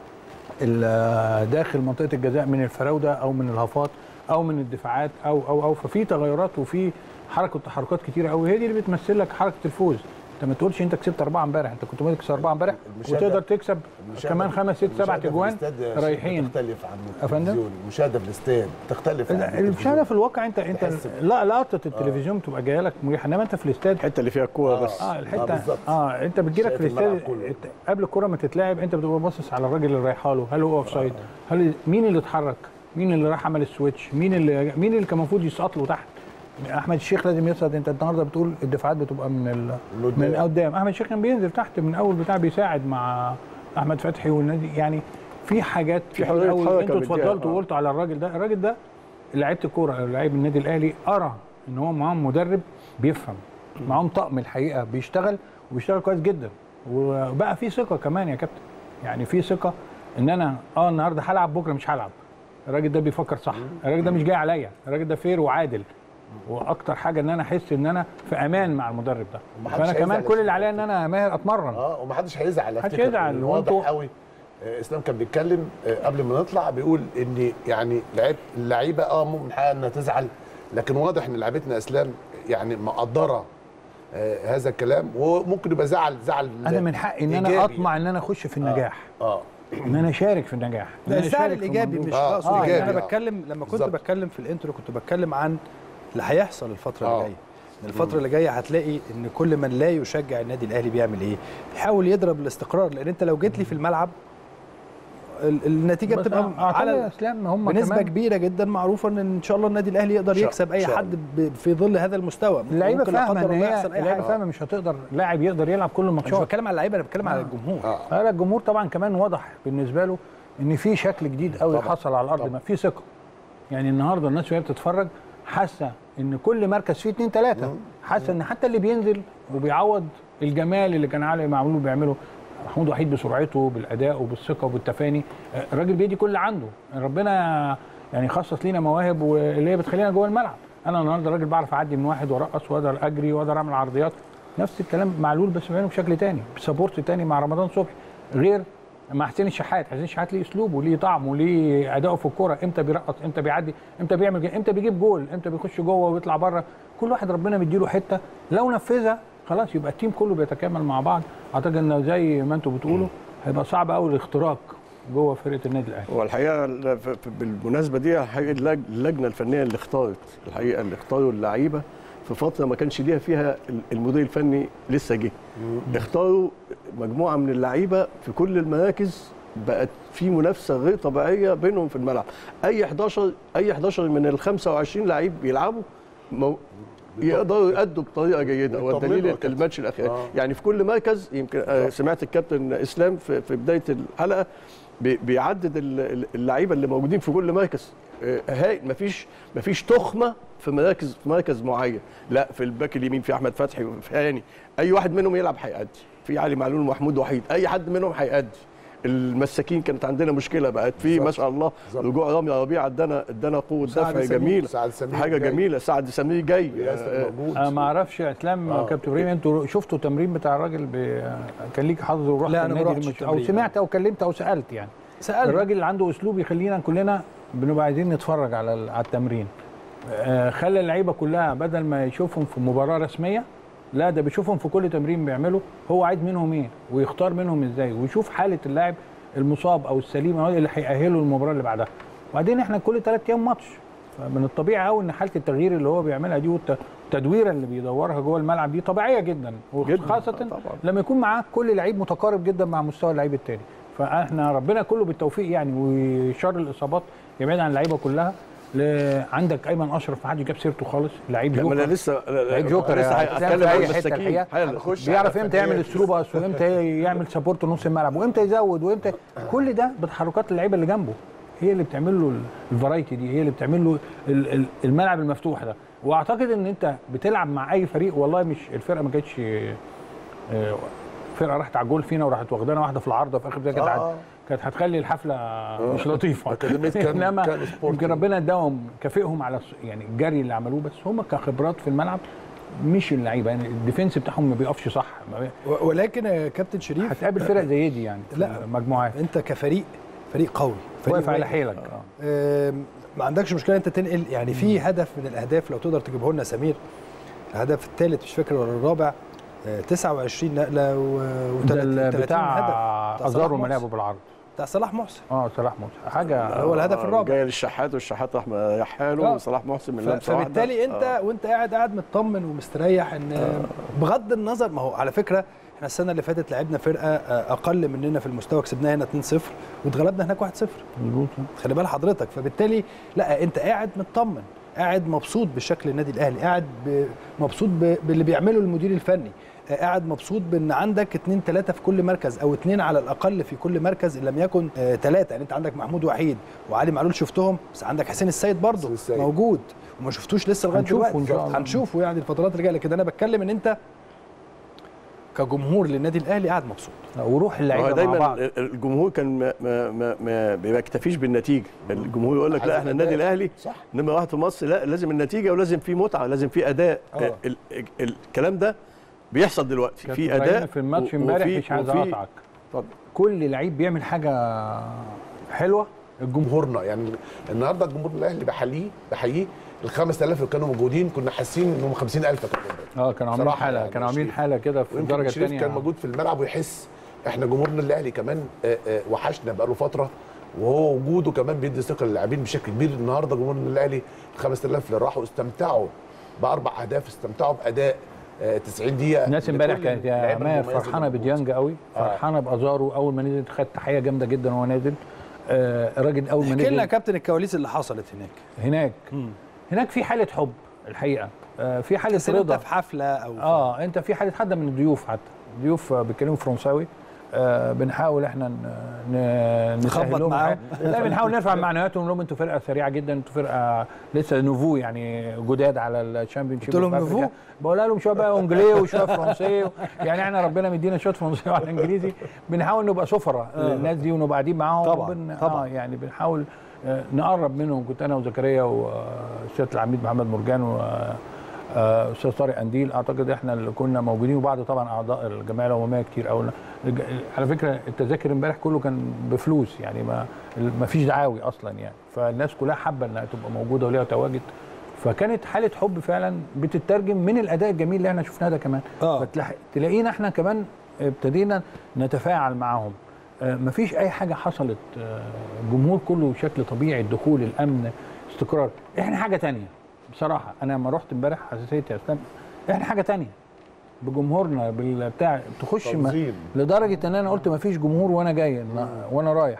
ال- داخل منطقه الجزاء من الفراوده او من الهفات او من الدفاعات او او او ففي تغيرات وفي حركه وتحركات كتيره قوي هي دي اللي بتمثل لك حركه الفوز انت ما تقولش انت كسبت اربعه امبارح انت كنت ممكن تكسب اربعه امبارح المشاهدة- وتقدر تكسب المشاهدة- كمان خمس ست سبع المشاهدة في اجوان الاستاد يا شيخ رايحين بتختلف عن أفندم؟ التلفزيون المشاهده في الاستاد تختلف عن لا، التلفزيون. المشاهده في الواقع انت انت تحس ب- لا لقطه التلفزيون بتبقى جايه لك مريحه انما انت في الاستاد الحته اللي فيها الكوره بس اه آه، الحته بالظبط. اه انت بتجيلك شايف في الاستاد الملعب كله. انت قبل الكره ما تتلعب انت بتبقى باصص على الراجل اللي رايحه له هل هو اوف سايد هل مين اللي اتحرك مين اللي راح عمل السويتش مين اللي مين اللي كان المفروض يسقط له تحت احمد الشيخ لازم يصعد انت النهارده بتقول الدفاعات بتبقى من ال... من قدام. من قدام احمد الشيخ كان بينزل تحت من اول بتاع بيساعد مع احمد فتحي والنادي يعني في حاجات في حلوة حرية قوي. حركة انتوا مديها، اتفضلتوا آه. وقلتوا على الراجل ده الراجل ده لعيبه الكوره أو لعيب النادي الاهلي ارى ان هو معاهم مدرب بيفهم معاهم طقم الحقيقه بيشتغل وبيشتغل كويس جدا وبقى في ثقه كمان يا كابتن يعني في ثقه ان انا اه النهارده هلعب بكره مش هلعب الراجل ده بيفكر صح الراجل ده مش جاي عليا الراجل ده فير وعادل واكتر حاجه ان انا احس ان انا في امان مع المدرب ده ومحدش فانا كمان هيزعل كل اللي يا عليا ان انا ماهر اتمرن اه ومحدش هيزعل محدش أفتكر يزعل، إن وأنتوا- واضح قوي آه، اسلام كان بيتكلم آه، قبل ما نطلع بيقول ان يعني لعيب اللعيبه اه ممكن حقها انها تزعل لكن واضح ان لعيبتنا اسلام يعني مقدره آه، هذا الكلام وممكن يبقى زعل زعل انا من حقي ان انا إيجابي. اطمع ان انا اخش في النجاح اه ان انا اشارك في النجاح إن لا أنا الزعل أشارك في الايجابي الموضوع. مش آه، اقصد آه، يعني إيجابي، انا آه. بتكلم لما كنت بالظبط. بتكلم في الانترو كنت بتكلم عن اللي هيحصل الفتره آه. اللي جايه إن الفتره اللي جايه هتلاقي ان كل من لا يشجع النادي الاهلي بيعمل ايه بيحاول يضرب الاستقرار لان انت لو جيت لي في الملعب ال- النتيجه بس بتبقى اعتقد على يا اسلام هم بنسبه كمان كبيره جدا معروفه ان ان شاء الله النادي الاهلي يقدر شاء- يكسب اي شاء حد ب- في ظل هذا المستوى اللعيبه ممكن لا فاهمه قدر ان الله هي يحصل اي اللعيبه حاجه فاهمه مش هتقدر لاعب يقدر يلعب كل مش الماتشات بتكلم على اللعيبه انا بتكلم على الجمهور اه هذا الجمهور طبعا كمان واضح بالنسبه له ان في شكل جديد قوي طبعاً. حصل على الارض طبعاً. ما في ثقه يعني النهارده الناس وهي بتتفرج حاسه ان كل مركز فيه اتنين تلاته حاسه ان حتى اللي بينزل وبيعوض الجمال اللي كان علي معمول بيعمله محمود وحيد بسرعته بالاداء وبالثقه وبالتفاني آه، الراجل بيدي كل اللي عنده ربنا يعني خصص لينا مواهب واللي هي بتخلينا جوه الملعب انا النهارده راجل بعرف اعدي من واحد وارقص واقدر اجري واقدر اعمل عرضيات نفس الكلام معلول بس بعمله بشكل تاني بسبورت تاني مع رمضان صبحي غير مع حسين الشحات حسين الشحات ليه اسلوبه ليه طعمه ليه اداؤه في الكوره امتى بيرقص امتى بيعدي امتى بيعمل كده، امتى بيجيب جول امتى بيخش جوه ويطلع بره كل واحد ربنا مديله حته لو نفذها خلاص يبقى التيم كله بيتكامل مع بعض اعتقد انه زي ما انتم بتقولوا هيبقى صعب قوي الاختراق جوه فرقه النادي الاهلي والحقيقه ال- ف- ف- بالمناسبه دي الحقيقة اللج- اللجنه الفنيه اللي اختارت الحقيقه اللي اختاروا اللعيبه في فتره ما كانش ليها فيها ال- المدير الفني لسه جه اختاروا مجموعه من اللعيبه في كل المراكز بقت في منافسه غير طبيعيه بينهم في الملعب اي 11 اي 11 من ال 25 لعيب بيلعبوا مو يقدروا يأدوا بطريقه جيده بيطمنوا والدليل يا كابتن. الماتش الاخير آه. يعني في كل مركز يمكن آه، سمعت الكابتن اسلام في في بدايه الحلقه بي- بيعدد ال- ال- اللعيبه اللي موجودين في كل مركز آه، هاي مفيش مفيش تخمه في مراكز في مركز معين لا في الباك اليمين في احمد فتحي وفي هاني اي واحد منهم يلعب هيأدي في علي معلول ومحمود وحيد اي حد منهم هيأدي المساكين كانت عندنا مشكله بقت في ما شاء الله بالظبط. رجوع رامي ربيع ادانا ادانا قوه سعد دفع سمير. جميله سعد سمير حاجه جاي. جميله سعد سمير جاي ياسر آه، موجود انا ما اعرفش يا اسلام آه. كابتن ابراهيم انتوا شفتوا تمرين بتاع الراجل ب... كان ليك حظ ورحت لا، أنا ما النادي رحتش المش- او التمرين. سمعت او كلمت او سالت يعني سألت الراجل اللي عنده اسلوب يخلينا كلنا بنبقى عايزين نتفرج على ال- على التمرين آه، خلى اللعيبه كلها بدل ما يشوفهم في مباراه رسميه لا ده بيشوفهم في كل تمرين بيعمله هو عايز منهم ايه ويختار منهم ازاي ويشوف حاله اللاعب المصاب او السليم أو اللي هيأهله للمباراه اللي بعدها وبعدين احنا كل ثلاث ايام ماتش فمن الطبيعي قوي ان حاله التغيير اللي هو بيعملها دي والت- التدويره اللي بيدورها جوه الملعب دي طبيعيه جدا جداً. وخاصه آه، طبعاً. لما يكون معاك كل لعيب متقارب جدا مع مستوى اللعيب التاني فاحنا ربنا كله بالتوفيق يعني وشر الاصابات يبعد عن اللعيبه كلها ل... عندك ايمن اشرف ما حدش جاب سيرته خالص لعيب لا، ما انا جوكر لسه لعيب جوكر لسه يعني هتكلم في عن أي حتة المساكين الحقيقة. حالا. هنخش بيعرف على امتى يعمل فنيات. الثرو باص وامتى يعمل سبورت نص الملعب وامتى يزود وامتى كل ده بتحركات اللعيبه اللي جنبه هي اللي بتعمل له الفرايتي دي هي اللي بتعمل له ال- ال- الملعب المفتوح ده واعتقد ان انت بتلعب مع اي فريق والله مش الفرقه ما كانتش آه، فرقه راحت على الجول فينا وراحت واخدانا واحده في العارضه في اخر دقيقه كانت آه. هت- كانت هتخلي الحفله مش لطيفه أكاديمية كان- انما كان سبورت. يمكن ربنا اداهم كافئهم على الص- يعني الجري اللي عملوه بس هم كخبرات في الملعب مش اللعيبه يعني الديفنس بتاعهم ما بيقفش صح ما بي- و- ولكن يا كابتن شريف هتقابل فرق زي دي يعني في لا. مجموعات انت كفريق فريق قوي فريق واقف على واقف. حيلك آه. آم، ما عندكش مشكله انت تنقل يعني في هدف من الاهداف لو تقدر تجيبه لنا سمير الهدف الثالث مش فاكر ولا الرابع آه، 29 نقله و ده ال- 30 بتاع هدف بتاع صلاح ازارو محسن. ملعبه بالعرض بتاع صلاح محسن اه صلاح محسن حاجه هو الهدف الرابع جاي للشحات والشحات راح يحاله آه. وصلاح محسن من ف- لمسه واحدة. فبالتالي انت آه. وانت قاعد قاعد مطمن ومستريح ان بغض النظر ما هو على فكره احنا السنه اللي فاتت لعبنا فرقه آه، اقل مننا في المستوى كسبناها هنا 2-0 واتغلبنا هناك 1-0 مظبوط خلي بال حضرتك فبالتالي لا انت قاعد مطمن قاعد مبسوط بشكل النادي الاهلي قاعد ب- مبسوط ب- باللي بيعمله المدير الفني آه، قاعد مبسوط بان عندك اتنين تلاته في كل مركز او اتنين على الاقل في كل مركز ان لم يكن آه، تلاته يعني انت عندك محمود وحيد وعلي معلول شفتهم بس عندك حسين السيد برضه حسين السيد. موجود وما شفتوش لسه لغايه هنشوفه دلوقتي إن شاء الله. هنشوفه يعني الفترات اللي جايه لكن انا بتكلم ان انت كجمهور للنادي الاهلي قاعد مبسوط وروح هو اللعيبه مع دايما بعض الجمهور كان ما ما ما, ما بيكتفيش بالنتيجه الجمهور يقول لك عايز لا احنا الأداء. النادي الاهلي صح نمره واحد في مصر لا لازم النتيجه ولازم في متعه لازم في اداء آه. ال ال ال الكلام ده بيحصل دلوقتي كانت في باينة اداء في الماتش و- امبارح وفي- مش عايز وفي- اقطعك اتفضل. كل لعيب بيعمل حاجه حلوه الجمهور جمهورنا يعني النهارده الجمهور الاهلي بحييه بحييه ال 5000 اللي كانوا موجودين كنا حاسين انهم 50000 كانوا موجودين. اه كانوا عاملين صراحة حاله يعني كانوا عاملين شريف. حاله كده في ويمكن الدرجه شريف الثانيه كان موجود في الملعب ويحس احنا جمهورنا الاهلي كمان آه، آه، وحشنا بقاله فتره وهو وجوده كمان بيدي ثقه للاعبين بشكل كبير النهارده جمهورنا الاهلي ال 5000 اللي راحوا استمتعوا باربع اهداف استمتعوا باداء آه، 90 دقيقه الناس امبارح لكل كانت يا اللعيبة ماهر المميزة فرحانه اللي بديانج قوي آه. فرحانه بازارو اول ما نزل خد تحيه جامده جدا وهو نازل آه الراجل اول ما احكي لنا يا نزل كابتن الكواليس اللي حصلت هناك هناك هناك في حاله حب الحقيقه آه في حاله بس انت رضا في حفله او في اه انت في حاله حد من الضيوف حتى ضيوف آه، بيتكلموا فرنساوي آه بنحاول احنا ن- ن- نخبط نسهل لهم معاهم. حاجة. لا بنحاول نرفع معنوياتهم نقول لهم انتوا فرقه سريعه جدا انتوا فرقه لسه نوفو يعني جداد على الشامبيون شيب قلت لهم نوفو؟ بقول لهم شويه بقى انجليه وشويه فرنسيه يعني احنا ربنا مدينا شويه فرنسيه وعلى انجليزي بنحاول نبقى سفراء للناس دي ونبقى قاعدين معاهم طبعاً، وبن... طبعاً. آه يعني بنحاول آه، نقرب منهم كنت انا وزكريا والسياده العميد محمد مرجان و آه، استاذ طارق انديل اعتقد احنا اللي كنا موجودين وبعض طبعا اعضاء الجمعيه العموميه كتير قوي الج- على فكره التذاكر امبارح كله كان بفلوس يعني ما ما فيش دعاوي اصلا يعني فالناس كلها حابه انها تبقى موجوده وليها تواجد فكانت حاله حب فعلا بتترجم من الاداء الجميل اللي احنا شفناه ده كمان آه. فتلاقي- تلاقينا احنا كمان ابتدينا نتفاعل معاهم آه، مفيش اي حاجه حصلت آه، الجمهور كله بشكل طبيعي الدخول الامن استقرار احنا حاجه تانية بصراحه انا لما رحت امبارح حسيت يا اسلام احنا حاجه تانية بجمهورنا بالبتاع تخش ما تنظيم. لدرجه ان انا قلت ما فيش جمهور وانا جاي وانا رايح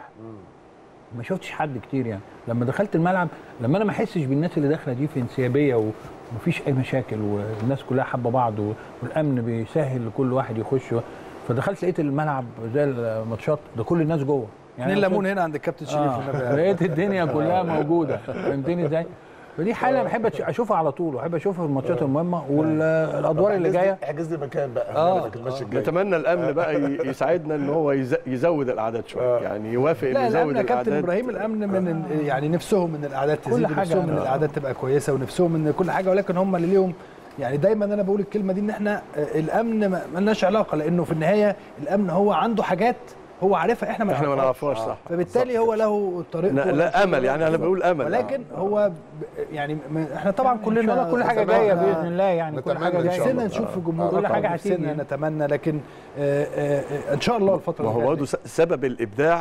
ما شفتش حد كتير يعني لما دخلت الملعب لما انا ما احسش بالناس اللي داخله دي في انسيابيه ومفيش اي مشاكل والناس كلها حابه بعض والامن بيسهل لكل واحد يخش فدخلت لقيت الملعب زي الماتشات ده كل الناس جوه اتنين ليمون هنا عند الكابتن شريف آه. والنبي. لقيت الدنيا كلها موجوده فهمتني ازاي؟ فدي حاله بحب أش- اشوفها على طول واحب اشوفها في الماتشات المهمه والادوار اللي احجز لي- جايه احجز لي مكان بقى آه، هناك الماتش الجاي نتمنى الامن بقى ي- يساعدنا ان هو يز- يزود الاعداد شويه يعني يوافق لا انه الامن يزود يا كابتن الاعداد ابراهيم الامن من ال- يعني نفسهم ان الاعداد كل تزيد حاجة ونفسهم ان يعني. الاعداد تبقى كويسه ونفسهم ان كل حاجه ولكن هم اللي ليهم يعني دايما انا بقول الكلمه دي ان احنا آه، الامن ما ما لناش علاقه لانه في النهايه الامن هو عنده حاجات هو عارفها احنا ما احنا ما نعرفهاش. نعرفهاش صح فبالتالي هو له طريقته لا, لا امل يعني انا بقول امل ولكن هو ب- يعني م- احنا طبعا كلنا ان شاء الله كل حاجه نتمنى- جايه باذن الله يعني كل نتمنى حاجه إن شاء جايه الله. نفسنا نشوف آه. في الجمهور كل حاجة هتيجي نفسنا يعني. نتمنى لكن آه، آه، آه، ان شاء الله الفتره ما هو الجاية برضه س- سبب الابداع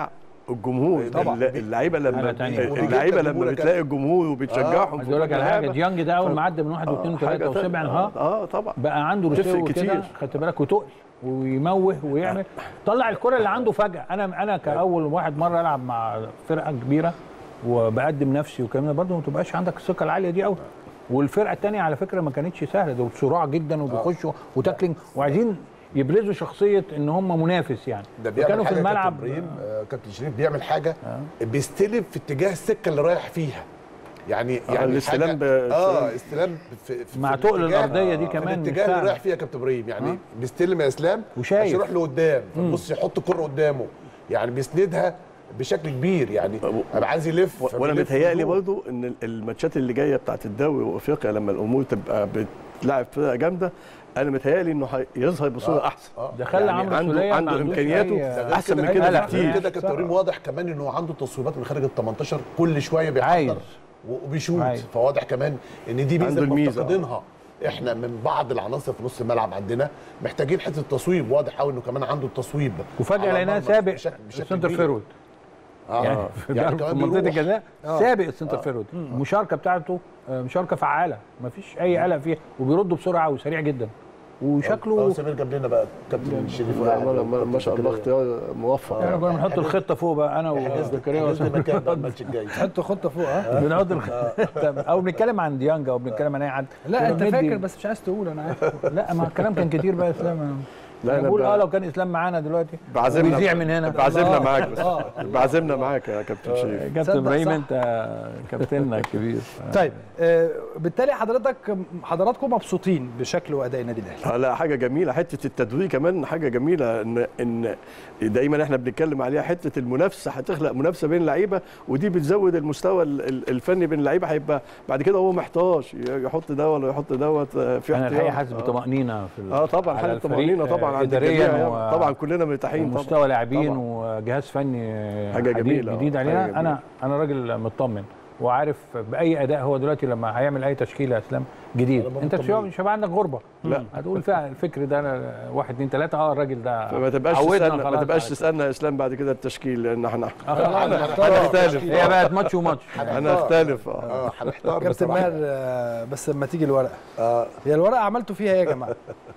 الجمهور طبعاً. الل- اللعيبه لما حاجة تانية. اللعيبه لما جمهورك بتلاقي الجمهور وبتشجعهم عايز اقول لك على حاجه ديانج ده اول ما عدى من واحد آه، واثنين حاجة وثلاثه تانية. وسبع انهار اه طبعا بقى عنده تفرق رسو كده كتير. خدت بالك وتقل ويموه ويعمل طلع الكره اللي عنده فجاه انا انا كاول واحد مره العب مع فرقه كبيره وبقدم نفسي والكلام ده برضه ما تبقاش عندك الثقه العاليه دي قوي والفرقه الثانيه على فكره ما كانتش سهله دول صراع جدا وبيخشوا وتاكلينج وعايزين يبرزوا شخصيه ان هم منافس يعني ده بيعمل وكانوا في حاجة الملعب كابتن ابراهيم آه، كابتن شريف بيعمل حاجه بيستلم في اتجاه السكه اللي رايح فيها يعني يعني الاستلام حاجة- ب- اه استلام في, في مع في تقل الاتجاه- الأرضية دي في كمان مش الاتجاه اللي سهل. رايح فيها كابتن ابراهيم يعني بيستلم يا اسلام وشايف. عشان يروح لقدام فبص يحط الكره قدامه يعني بيسندها بشكل كبير يعني ابقى عايز يلف وانا فبيلف متهيألي بدون. برضو ان الماتشات اللي جايه بتاعت الدوري وافريقيا لما الامور تبقى بتلعب فرقه جامده انا متهيألي انه هيظهر بصوره احسن ده خلى يعني عمرو عنده سولية ما عنده عندوش امكانياته أي- احسن من أي كده قلق. بكتير غير كده كابتن ابراهيم واضح كمان انه عنده تصويبات من خارج ال 18 كل شويه بيحضر عايز. وبيشوط عايز. فواضح كمان ان دي ميزه عنده الميزة. مفتقدينها احنا من بعض العناصر في نص الملعب عندنا محتاجين حته التصويب واضح قوي انه كمان عنده التصويب وفجاه على لقيناه المرمى سابق بشكل- بشكل السنتر كبير. فيرود آه. يعني يعني في كمان منطقه بيروح. الجزاء سابق السنتر فيرود المشاركه بتاعته آه، مشاركه فعاله ما فيش اي قلق فيها وبيرد بسرعه وسريع جدا اه وشكله سمير جاب لنا بقى كابتن شريف لا، لا، لا، ما شاء الله اختيار موفق احنا كنا بنحط الخطه فوق بقى انا وزكريا حجزنا وسام. مكان بقى الماتش الجاي حطوا خطه فوق ها بنحط الخطه او بنتكلم عن ديانج او بنتكلم عن اي حد لا كنا انت بندي- فاكر بس مش عايز تقول انا عارف لا ما الكلام كان كتير بقى يا اسلام لا، لا أنا انا بقول ب- اه لو كان اسلام معانا دلوقتي بعزمنا ويذيع من هنا بعزمنا آه. معاك بس آه. بعزمنا معاك يا كابتن شريف كابتن تصدق ابراهيم صح. انت كابتننا الكبير طيب آه، بالتالي حضرتك حضراتكم مبسوطين بشكل واداء النادي الاهلي آه، لا حاجه جميله حته التدوير كمان حاجه جميله ان ان دايما احنا بنتكلم عليها حته المنافسه هتخلق منافسه بين اللعيبه ودي بتزود المستوى ال- ال- الفني بين اللعيبه هيبقى بعد كده هو محتاج يحط ده ولا يحط دوت آه، في انا الحقيقه احتياط. حاسس بطمانينه في ال- اه طبعا على حاله الفريق، طمانينه طبعا آه، عند اداريا الجميع و- طبعا كلنا مرتاحين طبعا ومستوى لاعبين طبعاً. وجهاز فني حاجة حديث جميلة، جديد آه، علينا حاجة انا انا راجل مطمن وعارف باي اداء هو دلوقتي لما هيعمل اي تشكيله يا اسلام جديد أنا انت مش مطمئن. مش هيبقى عندك غربه لا. هتقول فعلا الفكر ده أنا واحد اثنين ثلاثه اه الراجل ده فما تبقاش عودنا تسالنا ما خلاص تبقاش على تسالنا يا اسلام بعد كده التشكيل لان احنا آه، خلاص. هنختلف هي بقت ماتش وماتش انا اختلف اه اه هنحتار كابتن بصراحة. ماهر آه، بس لما تيجي الورقه اه هي الورقه عملتوا فيها ايه يا جماعه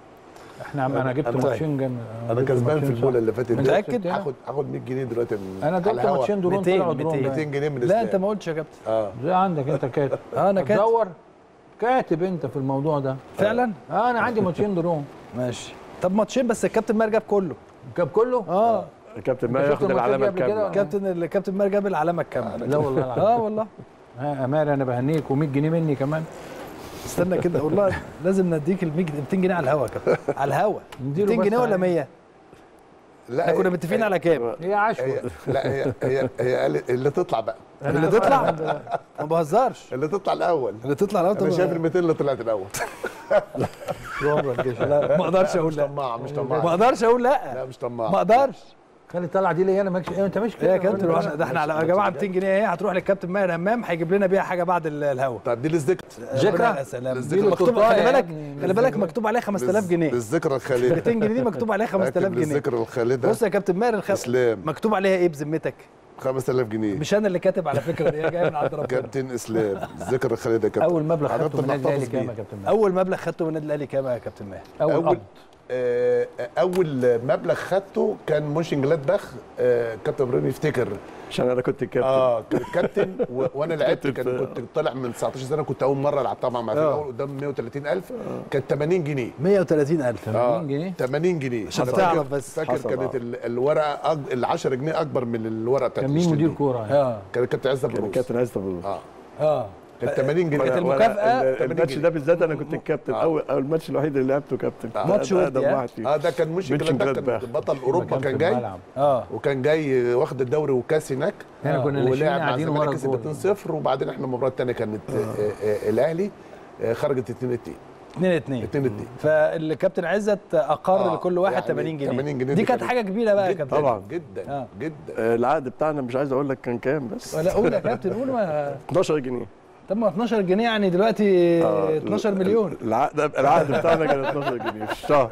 احنا عم انا جبت أنا- ماتشين جن... انا جبت كسبان في ماتشين الجوله صح. اللي فاتت دي. متأكد؟ هاخد هاخد 100 جنيه دلوقتي من انا على جبت الهوا. ماتشين درون 200 طلعوا درون 200. 200 ده. جنيه من لا الاسلام انت ما قلتش يا كابتن اه زي عندك انت كاتب اه انا كاتب هتدور كاتب انت في الموضوع ده فعلا اه انا عندي ماتشين درون ماشي طب ماتشين بس الكابتن ماهر جاب كله جاب كله اه الكابتن ما شفت ياخد الماتشات العلامه دي قبل كده؟ الكامله كابتن الكابتن ماهر جاب العلامه الكامله لا والله العظيم اه والله ها امال انا بهنيك و100 جنيه مني كمان استنى كده والله لازم نديك ال 200 جنيه على الهوا يا كابتن على الهوا نديله 200 بس جنيه ولا على- 100 لا احنا كنا هي- متفقين على كام هي عشوة هي لا هي هي هي قالت اللي تطلع بقى اللي تطلع ما بهزرش اللي تطلع الاول اللي تطلع لو انا شايف ال 200 اللي طلعت الاول لا ما اقدرش اقول مش لا طماع مش ما طماع اقدرش اقول لا لا مش طماع ما اقدرش خلي الطلعه دي ليا انا ماكش إيه انت ماشي ايه يا كده كابتن واحنا- ده احنا على يا جماعه 200 جنيه اهي هتروح للكابتن ماهر همام هيجيب لنا بيها حاجه بعد ال- الهوا طب دي للذكر ذكرى يا سلام للذكرى. دي مكتوب للتورتاية خلي يا بالك ابني، خلي بالك مكتوب عليها 5000 جنيه للذكرى الخالده 200 جنيه دي مكتوب عليها 5000 اكتب جنيه للذكرى الخالده بص يا كابتن ماهر الخ... اسلام مكتوب عليها ايه بذمتك 5000 جنيه مش انا اللي كاتب على فكره دي هي جايه من عند ربنا كابتن اسلام الذكرى الخالده يا كابتن اول مبلغ هنفضل خدته من النادي الاهلي نحتفظ كام بيه. يا كابتن ماهر؟ اول مبلغ خدته من النادي الاهلي كام يا كابتن ماهر اول اول قبض آه، اول مبلغ خدته كان موشن جلادباخ آه، كابتن ابراهيم يفتكر عشان انا كنت الكابتن اه كان كابتن و- وانا لعبت كابتن كان في- كنت طالع من 19 سنه كنت اول مره العب طبعا مع فريق آه. اول قدام 130000 كانت 80 جنيه 130000 80 جنيه 80 جنيه عشان أنا تعرف فاكر- بس. فاكر حصل، كانت آه. ال- الورقه أج... ال 10 جنيه اكبر من الورقه بتاعت كان مين الشتيل مدير دي. كوره يعني؟ اه كان الكابتن عزت كان بروس الكابتن عايز تبروز اه اه كانت 80 جنيه كانت وأنا- المكافأة وأنا ال- 80 الماتش جنيه. ده بالذات انا كنت الكابتن آه. اول اول ماتش الوحيد اللي لعبته كابتن آه. ماتش ده ودي، أقدم ها؟ واحد فيه اه ده كان موشن ميتشن جلادباخ جلادباخ. كان بطل اوروبا في كان جاي الملعب. اه وكان جاي واخد الدوري وكاس هناك احنا كنا ناشئين ولعب مع قاعدين ورا الزمالك كسب الجول 2-0 وبعدين احنا المباراه الثانيه كانت آه. آه الاهلي آه خرجت 2 2 2 2 2 2 فالكابتن عزت اقر آه، لكل واحد يعني 80 جنيه 80 جنيه دي دي كانت كانت- حاجه كبيره بقى يا جدا كابتن طبعا. جدا آه. جدا آه، العقد بتاعنا مش عايز اقول لك كان كام بس ولا قول يا كابتن قول ما 12 جنيه طب ما 12 جنيه يعني دلوقتي آه، 12 مليون العقد العقد بتاعنا كان 12 جنيه في الشهر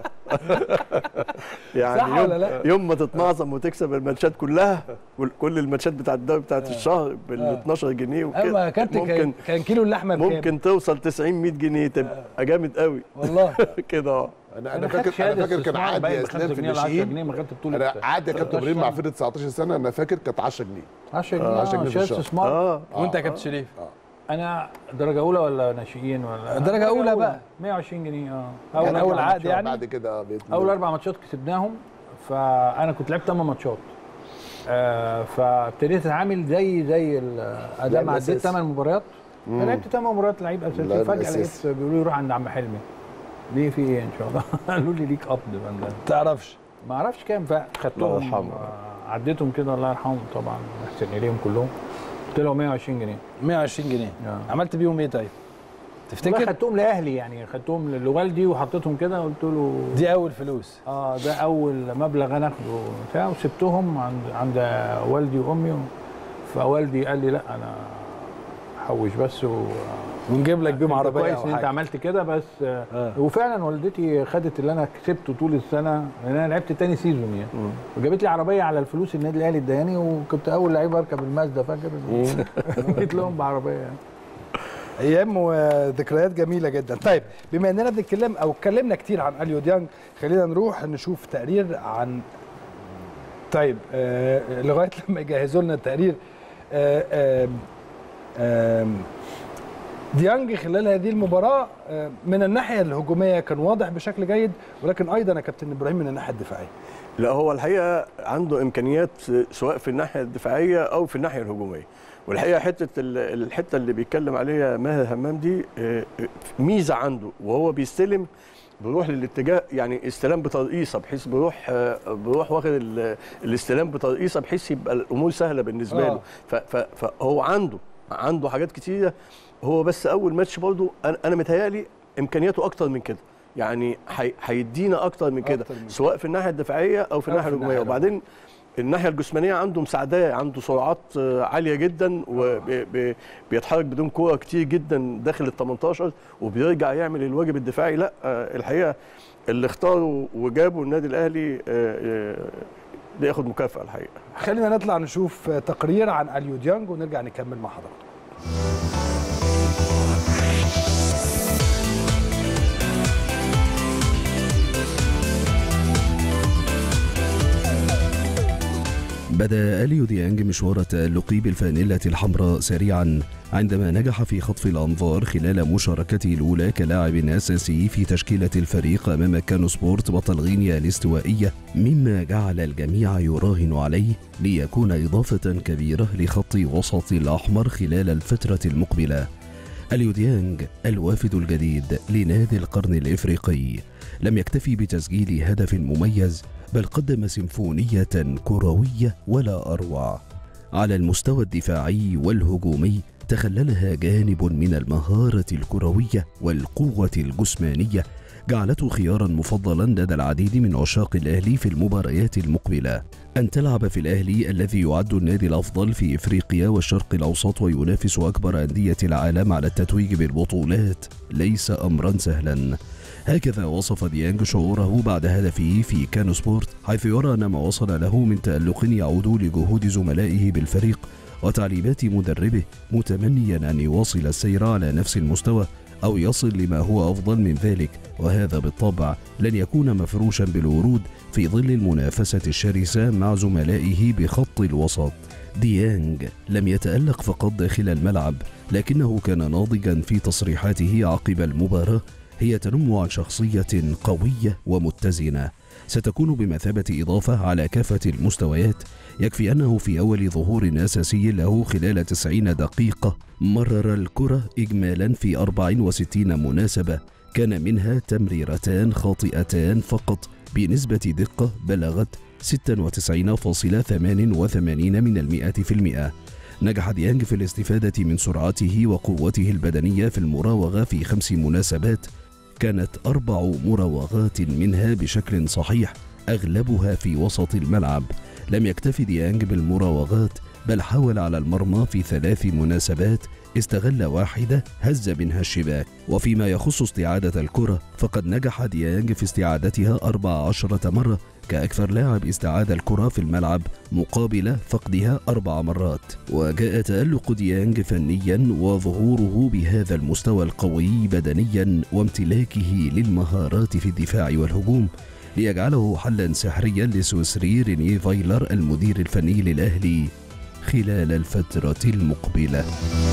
يعني صح يوم ولا لا؟ يوم ما تتنظم وتكسب الماتشات كلها كل- كل الماتشات بتاعت الدوري بتاعت الشهر بال 12 جنيه اما وكده كابتن ممكن كان, كان كيلو اللحمه بكام؟ ممكن توصل 90 100 جنيه تبقى جامد قوي والله كده اه انا انا فاكر انا فاكر كان عادي يا اسلام في الناشئين جنيه ما خدت بطوله انا عادي يا كابتن 13 ابراهيم مع سنة. فرقه 19 سنه انا فاكر كانت 10 جنيه 10 جنيه 10 10 جنيه جنيه في الشهر. استثمار اه وانت يا كابتن شريف انا درجه اولى ولا ناشئين ولا درجة أولى بقى. 120 جنيه اه أول- يعني أول أربع عقد ماتشات يعني؟ بعد كده بقيت اول اربع ماتشات كسبناهم فانا كنت لعبت 8 ماتشات آه فابتديت اتعامل زي زي ال- ادام لعيب عديت أساسي. 8 مباريات مم. لعبت 8 مباريات لعيب اساسي لعيب فجاه لقيت أساسي. بيقولوا لي روح عند عم حلمي ليه في ايه ان شاء الله قالوا لي ليك قبض بقى تعرفش ما اعرفش كام فخدتهم الله يرحمه. آه، عديتهم كده الله يرحمهم طبعا احسن اليهم كلهم طلعوا 120 جنيه 120 جنيه آه. عملت بيهم ايه طيب؟ والله تفتكر خدتهم لاهلي يعني خدتهم لوالدي وحطيتهم كده قلت له دي اول فلوس اه ده اول مبلغ انا اخده بتاع وسبتهم عند عند والدي وامي فوالدي قال لي لا انا حوش بس و ونجيب لك بيهم أنت عربيه كويس او ان انت حاجه عملت كده بس آه. آه. وفعلا والدتي خدت اللي انا كسبته طول السنه لان انا لعبت تاني سيزون يعني وجابت لي عربيه على الفلوس النادي الاهلي اداني وكنت اول لعيب اركب المازدا فاكر جيت لهم بعربيه يعني ايام وذكريات جميله جدا طيب بما اننا بنتكلم او اتكلمنا كتير عن اليو ديانج خلينا نروح نشوف تقرير عن طيب آه لغايه لما يجهزوا لنا التقرير آه آم، آم، ديانج خلال هذه المباراه آه، من الناحيه الهجوميه كان واضح بشكل جيد ولكن ايضا يا كابتن ابراهيم من الناحيه الدفاعيه لا هو الحقيقه عنده امكانيات سواء في الناحيه الدفاعيه او في الناحيه الهجوميه والحقيقه حته ال- الحته اللي بيتكلم عليها ماهر همام دي آه، آه، ميزه عنده وهو بيستلم بيروح للاتجاه يعني استلام بترقيصه بحيث بيروح آه، بيروح واخد ال- الاستلام بترقيصه بحيث يبقى الامور سهله بالنسبه آه. له ف- ف- فهو عنده عنده حاجات كتيره هو بس اول ماتش برضه انا انا متهيألي امكانياته اكتر من كده يعني هي- هيدينا اكتر من كده أكتر من كده. سواء في الناحيه الدفاعيه او في أو الناحيه في الناحية الهجوميه وبعدين الناحيه الجسمانيه عنده مساعداه عنده سرعات آه، عاليه جدا وبيتحرك بدون كوره كتير جدا داخل ال 18 وبيرجع يعمل الواجب الدفاعي لا آه، الحقيقه اللي اختاره وجابه النادي الاهلي آه، آه، ده ياخد مكافاه الحقيقه خلينا نطلع نشوف آه، تقرير عن اليو ديانج ونرجع نكمل مع حضراتكم بدأ أليو ديانج مشوار التألق بالفانيلة الحمراء سريعا عندما نجح في خطف الأنظار خلال مشاركته الأولى كلاعب أساسي في تشكيلة الفريق أمام كانو سبورت بطل غينيا الاستوائية مما جعل الجميع يراهن عليه ليكون إضافة كبيرة لخط وسط الأحمر خلال الفترة المقبلة أليو ديانج الوافد الجديد لنادي القرن الإفريقي لم يكتفي بتسجيل هدف مميز بل قدم سيمفونية كروية ولا أروع على المستوى الدفاعي والهجومي تخللها جانب من المهارة الكروية والقوة الجسمانية جعلته خيارا مفضلا لدى العديد من عشاق الأهلي في المباريات المقبلة أن تلعب في الأهلي الذي يعد النادي الأفضل في إفريقيا والشرق الأوسط وينافس أكبر أندية العالم على التتويج بالبطولات ليس أمرا سهلا هكذا وصف ديانج شعوره بعد هدفه في كانو سبورت حيث يرى أن ما وصل له من تألق يعود لجهود زملائه بالفريق وتعليمات مدربه متمنيا أن يواصل السير على نفس المستوى أو يصل لما هو أفضل من ذلك وهذا بالطبع لن يكون مفروشا بالورود في ظل المنافسة الشرسة مع زملائه بخط الوسط ديانج لم يتألق فقط داخل الملعب لكنه كان ناضجا في تصريحاته عقب المباراة هي تنم عن شخصية قوية ومتزنة ستكون بمثابة إضافة على كافة المستويات يكفي أنه في أول ظهور أساسي له خلال 90 دقيقة مرر الكرة إجمالا في 64 مناسبة كان منها تمريرتان خاطئتان فقط بنسبة دقة بلغت 96.88 من المئة في المئة نجح ديانج في الاستفادة من سرعته وقوته البدنية في المراوغة في خمس مناسبات كانت أربع مراوغات منها بشكل صحيح أغلبها في وسط الملعب لم يكتف ديانج بالمراوغات بل حاول على المرمى في ثلاث مناسبات استغل واحدة هز منها الشباك وفيما يخص استعادة الكرة فقد نجح ديانج في استعادتها 14 مرة كأكثر لاعب استعاد الكرة في الملعب مقابل فقدها أربع مرات وجاء تألق ديانج فنيا وظهوره بهذا المستوى القوي بدنيا وامتلاكه للمهارات في الدفاع والهجوم ليجعله حلا سحريا لسويسري رينيه فايلر المدير الفني للأهلي خلال الفترة المقبلة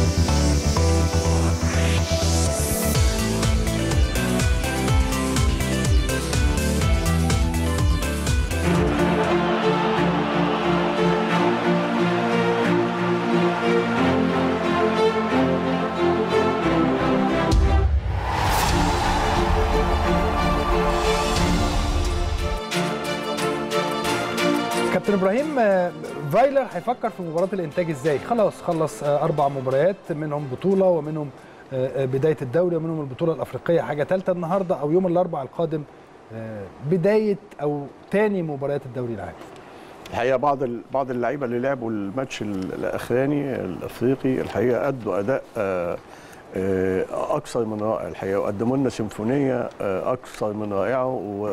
كابتن ابراهيم آه، فايلر هيفكر في مباراه الانتاج ازاي خلاص خلص آه، اربع مباريات منهم بطوله ومنهم آه، آه، بدايه الدوري ومنهم البطوله الافريقيه حاجه ثالثه النهارده او يوم الاربعاء القادم آه، بدايه او تاني مباريات الدوري العام الحقيقه بعض ال- بعض اللعيبه اللي لعبوا الماتش ال- الاخراني الافريقي الحقيقه ادوا اداء آه، آه، اكثر من رائع الحقيقه وقدموا لنا سيمفونيه آه، اكثر من رائعه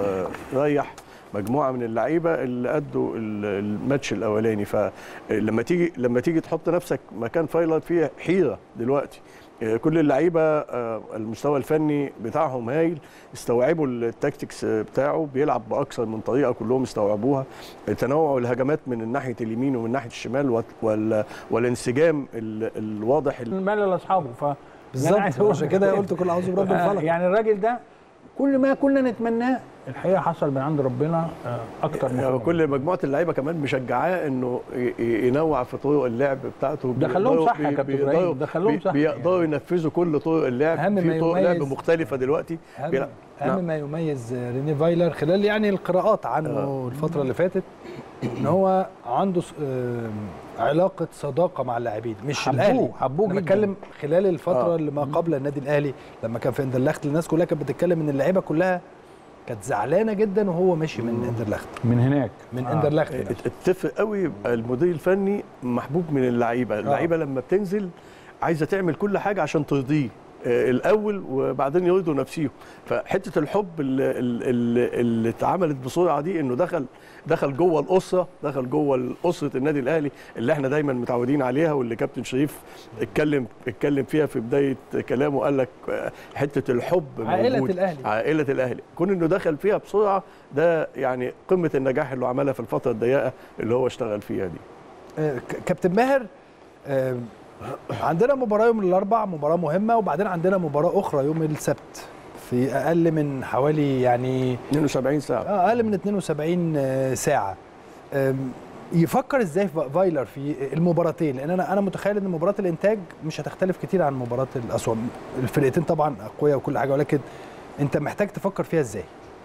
وريح مجموعه من اللعيبه اللي ادوا ال- الماتش الاولاني فلما تيجي لما تيجي تحط نفسك مكان فايلر فيه حيره دلوقتي آه، كل اللعيبه آه، المستوى الفني بتاعهم هايل استوعبوا التاكتكس بتاعه بيلعب باكثر من طريقه كلهم استوعبوها تنوع الهجمات من ناحيه اليمين ومن ناحيه الشمال وال- وال والانسجام ال- الواضح ال- المال لاصحابه ف بالظبط أنا عايز أقول عشان كده قلت كل اعوذ برب آه، الفلق يعني الراجل ده كل ما كنا نتمناه الحقيقه حصل من عند ربنا آه، اكتر من يعني كده. كل مجموعه اللعيبه كمان مشجعاه انه ي- ي- ينوع في طرق اللعب بتاعته ده خلوهم بيقدروا- صح يا بي- كابتن بيقدروا- إبراهيم، ده خلوهم بي- صح بيقدروا يعني. ينفذوا كل طرق اللعب أهم ما في طرق لعب يميز- مختلفه دلوقتي اهم, بيلعب. أهم نعم. ما يميز ريني فايلر خلال يعني القراءات عنه الفتره اللي فاتت ان هو عنده ص- آم، علاقه صداقه مع اللاعبين مش حبوه- الاهلي حبوه انا جداً. بتكلم خلال الفتره آه. اللي ما قبل النادي الاهلي لما كان في اندرلخت الناس كلها كانت بتتكلم ان اللعيبه كلها كانت زعلانه جدا وهو مشي من اندرلخت من هناك من آه. اندرلخت نفسه. ات- اتفق قوي يبقى المدير الفني محبوب من اللعيبه اللعيبه لما بتنزل عايزه تعمل كل حاجه عشان ترضيه آه، الاول وبعدين يرضوا نفسهم فحته الحب اللي, اللي, اللي اتعملت بسرعه دي انه دخل دخل جوه الاسره دخل جوه اسره النادي الاهلي اللي احنا دايما متعودين عليها واللي كابتن شريف اتكلم اتكلم فيها في بدايه كلامه قال لك آه، حته الحب عائلة موجودة. الأهلي. عائله الاهلي كون انه دخل فيها بسرعه ده يعني قمه النجاح اللي عملها في الفتره الضيقه اللي هو اشتغل فيها دي آه، ك- كابتن ماهر آم، عندنا مباراه يوم الاربع مباراه مهمه وبعدين عندنا مباراه اخرى يوم السبت في اقل من حوالي يعني 72 ساعه آه، اقل من 72 آه، ساعه آم، يفكر ازاي ف- فايلر في المباراتين لان انا انا متخيل ان مباراه الانتاج مش هتختلف كتير عن مباراه الاسوان الفرقتين طبعا اقوياء وكل حاجه ولكن انت محتاج تفكر فيها ازاي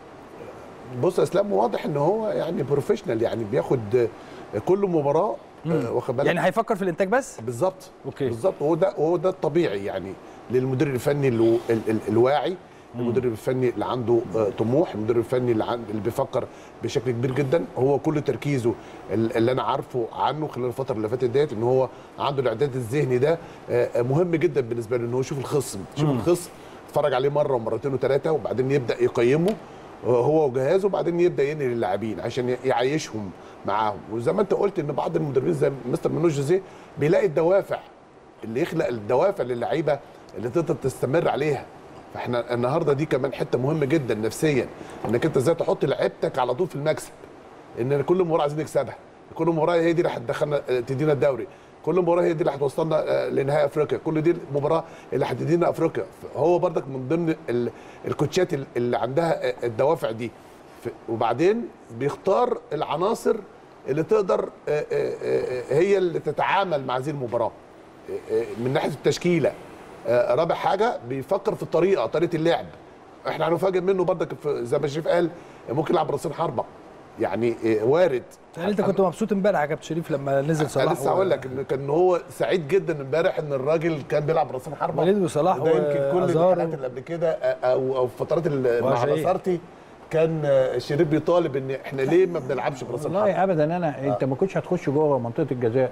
بص يا اسلام واضح ان هو يعني بروفيشنال يعني بياخد كل مباراه آه، واخد بالك يعني هيفكر في الانتاج بس بالظبط أوكي. بالظبط وهو ده وهو ده الطبيعي يعني للمدير الفني اللي ال ال الواعي المدير الفني اللي عنده آه، طموح المدير الفني اللي, عن اللي بيفكر بشكل كبير جدا هو كل تركيزه ال- اللي انا عارفه عنه خلال الفتره اللي فاتت ديت ان هو عنده الاعداد الذهني ده آه، مهم جدا بالنسبه له ان هو يشوف الخصم يشوف الخصم يتفرج عليه مره ومرتين وثلاثه وبعدين يبدا يقيمه هو وجهازه وبعدين يبدا ينقل للاعبين عشان يعيشهم معاهم وزي ما انت قلت ان بعض المدربين زي مستر منوش جوزيه بيلاقي الدوافع اللي يخلق الدوافع للعيبه اللي تقدر تستمر عليها فاحنا النهارده دي كمان حته مهمه جدا نفسيا انك انت ازاي تحط لعيبتك على طول في المكسب ان كل مباراه عايزين نكسبها كل مباراه هي دي اللي هتدخلنا آه، تدينا الدوري كل مباراه هي دي اللي هتوصلنا آه، لنهائي افريقيا كل دي المباراه اللي هتدينا افريقيا هو برضك من ضمن ال- الكوتشات ال- اللي عندها آه، الدوافع دي ف- وبعدين بيختار العناصر اللي تقدر آه، آه، آه، هي اللي تتعامل مع هذه المباراه آه، آه، من ناحيه التشكيله آه، رابع حاجه بيفكر في الطريقه طريقه اللعب احنا هنفاجئ منه برضك في- زي ما شريف قال ممكن يلعب راسين حربه يعني آه، وارد يعني انت كنت مبسوط امبارح يا كابتن شريف لما نزل صلاح انا لسه هقول لك ان كان هو سعيد جدا امبارح ان الراجل كان بيلعب راسين حربه وليد وصلاح وده يمكن كل وأزارو. الحلقات اللي قبل كده آه، او او فترات ال- مع وأجاييه. نصارتي كان آه، شريف بيطالب ان احنا ليه ما بنلعبش براسين حربه والله ابدا انا انت ما كنتش هتخش جوه منطقه الجزاء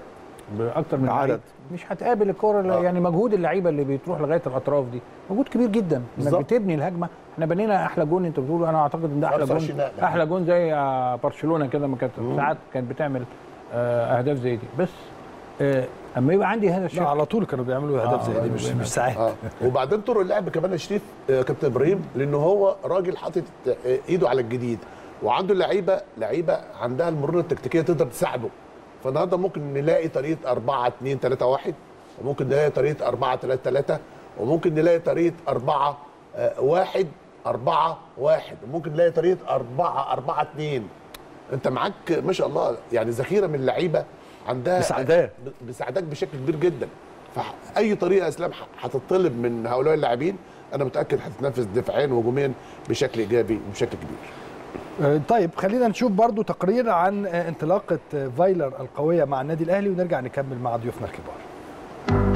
باكتر من عدد. لعيب مش هتقابل الكره اللي- آه. يعني مجهود اللعيبه اللي بتروح لغايه الاطراف دي مجهود كبير جدا انك بالظبط. بتبني الهجمه احنا بنينا احلى جون انت بتقول انا اعتقد ان ده احلى 25 جون نقلة. احلى جون زي آه، برشلونه كده ما كانت ساعات كانت بتعمل آه، اهداف زي دي بس آه، اما يبقى عندي هذا لا الشكل على طول كانوا بيعملوا اهداف زي دي مش مش ساعات اه وبعدين طرق اللعب كمان يا شريف آه، كابتن ابراهيم لان هو راجل حاطط آه، ايده على الجديد وعنده لعيبه لعيبه عندها المرونه التكتيكيه تقدر تساعده فالنهارده ممكن نلاقي طريقه 4 2 3 1 وممكن نلاقي طريقه 4 3 3 وممكن نلاقي طريقه 4 1 4 1 وممكن نلاقي طريقه 4 4 2 انت معاك ما شاء الله يعني ذخيره من اللعيبه عندها مساعداه. ب- بيساعدك بشكل كبير جدا فاي طريقه يا اسلام ح- هتطلب من هؤلاء اللاعبين انا متاكد هتتنفذ دفاعيا وهجوميا بشكل ايجابي وبشكل كبير آه، طيب خلينا نشوف برضو تقرير عن آه، انطلاقه آه، فايلر القويه مع النادي الاهلي ونرجع نكمل مع ضيوفنا الكبار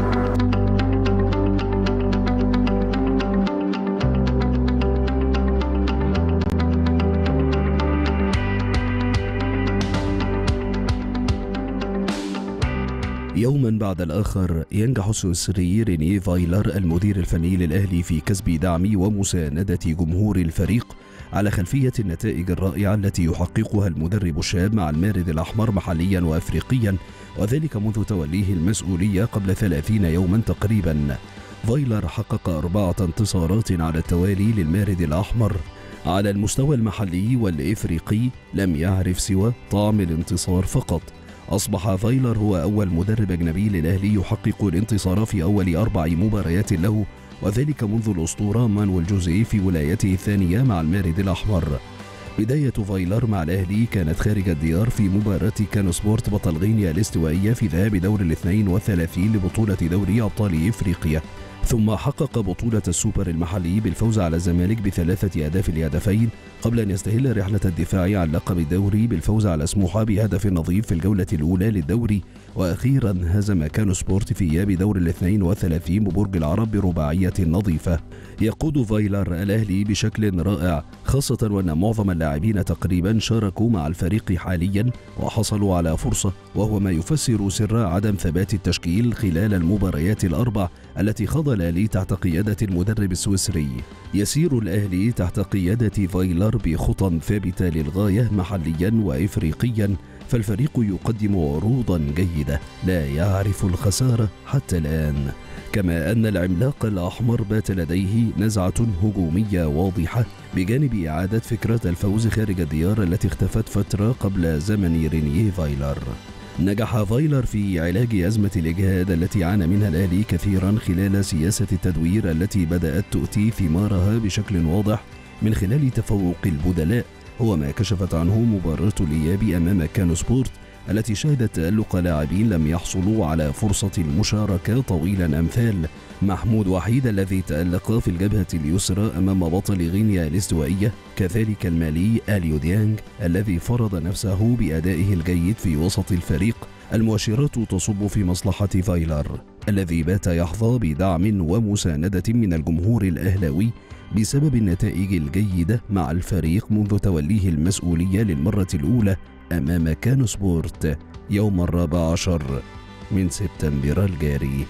يوما بعد الآخر ينجح السويسري رينيه فايلر المدير الفني للأهلي في كسب دعم ومساندة جمهور الفريق على خلفية النتائج الرائعة التي يحققها المدرب الشاب مع المارد الأحمر محليا وأفريقيا وذلك منذ توليه المسؤولية قبل ثلاثين يوما تقريبا فايلر حقق أربعة انتصارات على التوالي للمارد الأحمر على المستوى المحلي والإفريقي لم يعرف سوى طعم الانتصار فقط أصبح فايلر هو أول مدرب أجنبي للأهلي يحقق الانتصار في أول أربع مباريات له وذلك منذ الأسطورة مانويل جوزيه في ولايته الثانية مع المارد الأحمر بداية فايلر مع الأهلي كانت خارج الديار في مباراة كانو سبورت بطل غينيا الاستوائية في ذهاب دور الاثنين والثلاثين لبطولة دوري أبطال إفريقيا ثم حقق بطولة السوبر المحلي بالفوز على الزمالك بثلاثة أهداف لهدفين قبل أن يستهل رحلة الدفاع عن لقب الدوري بالفوز على سموحة بهدف نظيف في الجولة الأولى للدوري وأخيرا هزم كانو سبورت في إياب دور الاثنين والثلاثين ببرج العرب برباعية نظيفة يقود فايلر الأهلي بشكل رائع خاصة وأن معظم اللاعبين تقريبا شاركوا مع الفريق حاليا وحصلوا على فرصة وهو ما يفسر سر عدم ثبات التشكيل خلال المباريات الأربع التي خاض الأهلي تحت قيادة المدرب السويسري يسير الأهلي تحت قيادة فايلر بخطى ثابتة للغاية محليا وإفريقيا فالفريق يقدم عروضا جيدة لا يعرف الخسارة حتى الآن كما أن العملاق الأحمر بات لديه نزعة هجومية واضحة بجانب إعادة فكرة الفوز خارج الديار التي اختفت فترة قبل زمن رينيه فايلر نجح فايلر في علاج أزمة الإجهاد التي عانى منها الأهلي كثيرا خلال سياسة التدوير التي بدأت تؤتي ثمارها بشكل واضح من خلال تفوق البدلاء هو ما كشفت عنه مباراة الإياب أمام كانو سبورت التي شهدت تألق لاعبين لم يحصلوا على فرصة المشاركة طويلا أمثال محمود وحيد الذي تألق في الجبهة اليسرى أمام بطل غينيا الاستوائية كذلك المالي أليو ديانج الذي فرض نفسه بأدائه الجيد في وسط الفريق المؤشرات تصب في مصلحة فايلر الذي بات يحظى بدعم ومساندة من الجمهور الأهلاوي بسبب النتائج الجيدة مع الفريق منذ توليه المسؤولية للمرة الأولى أمام كانو سبورت يوم الرابع عشر من سبتمبر الجاري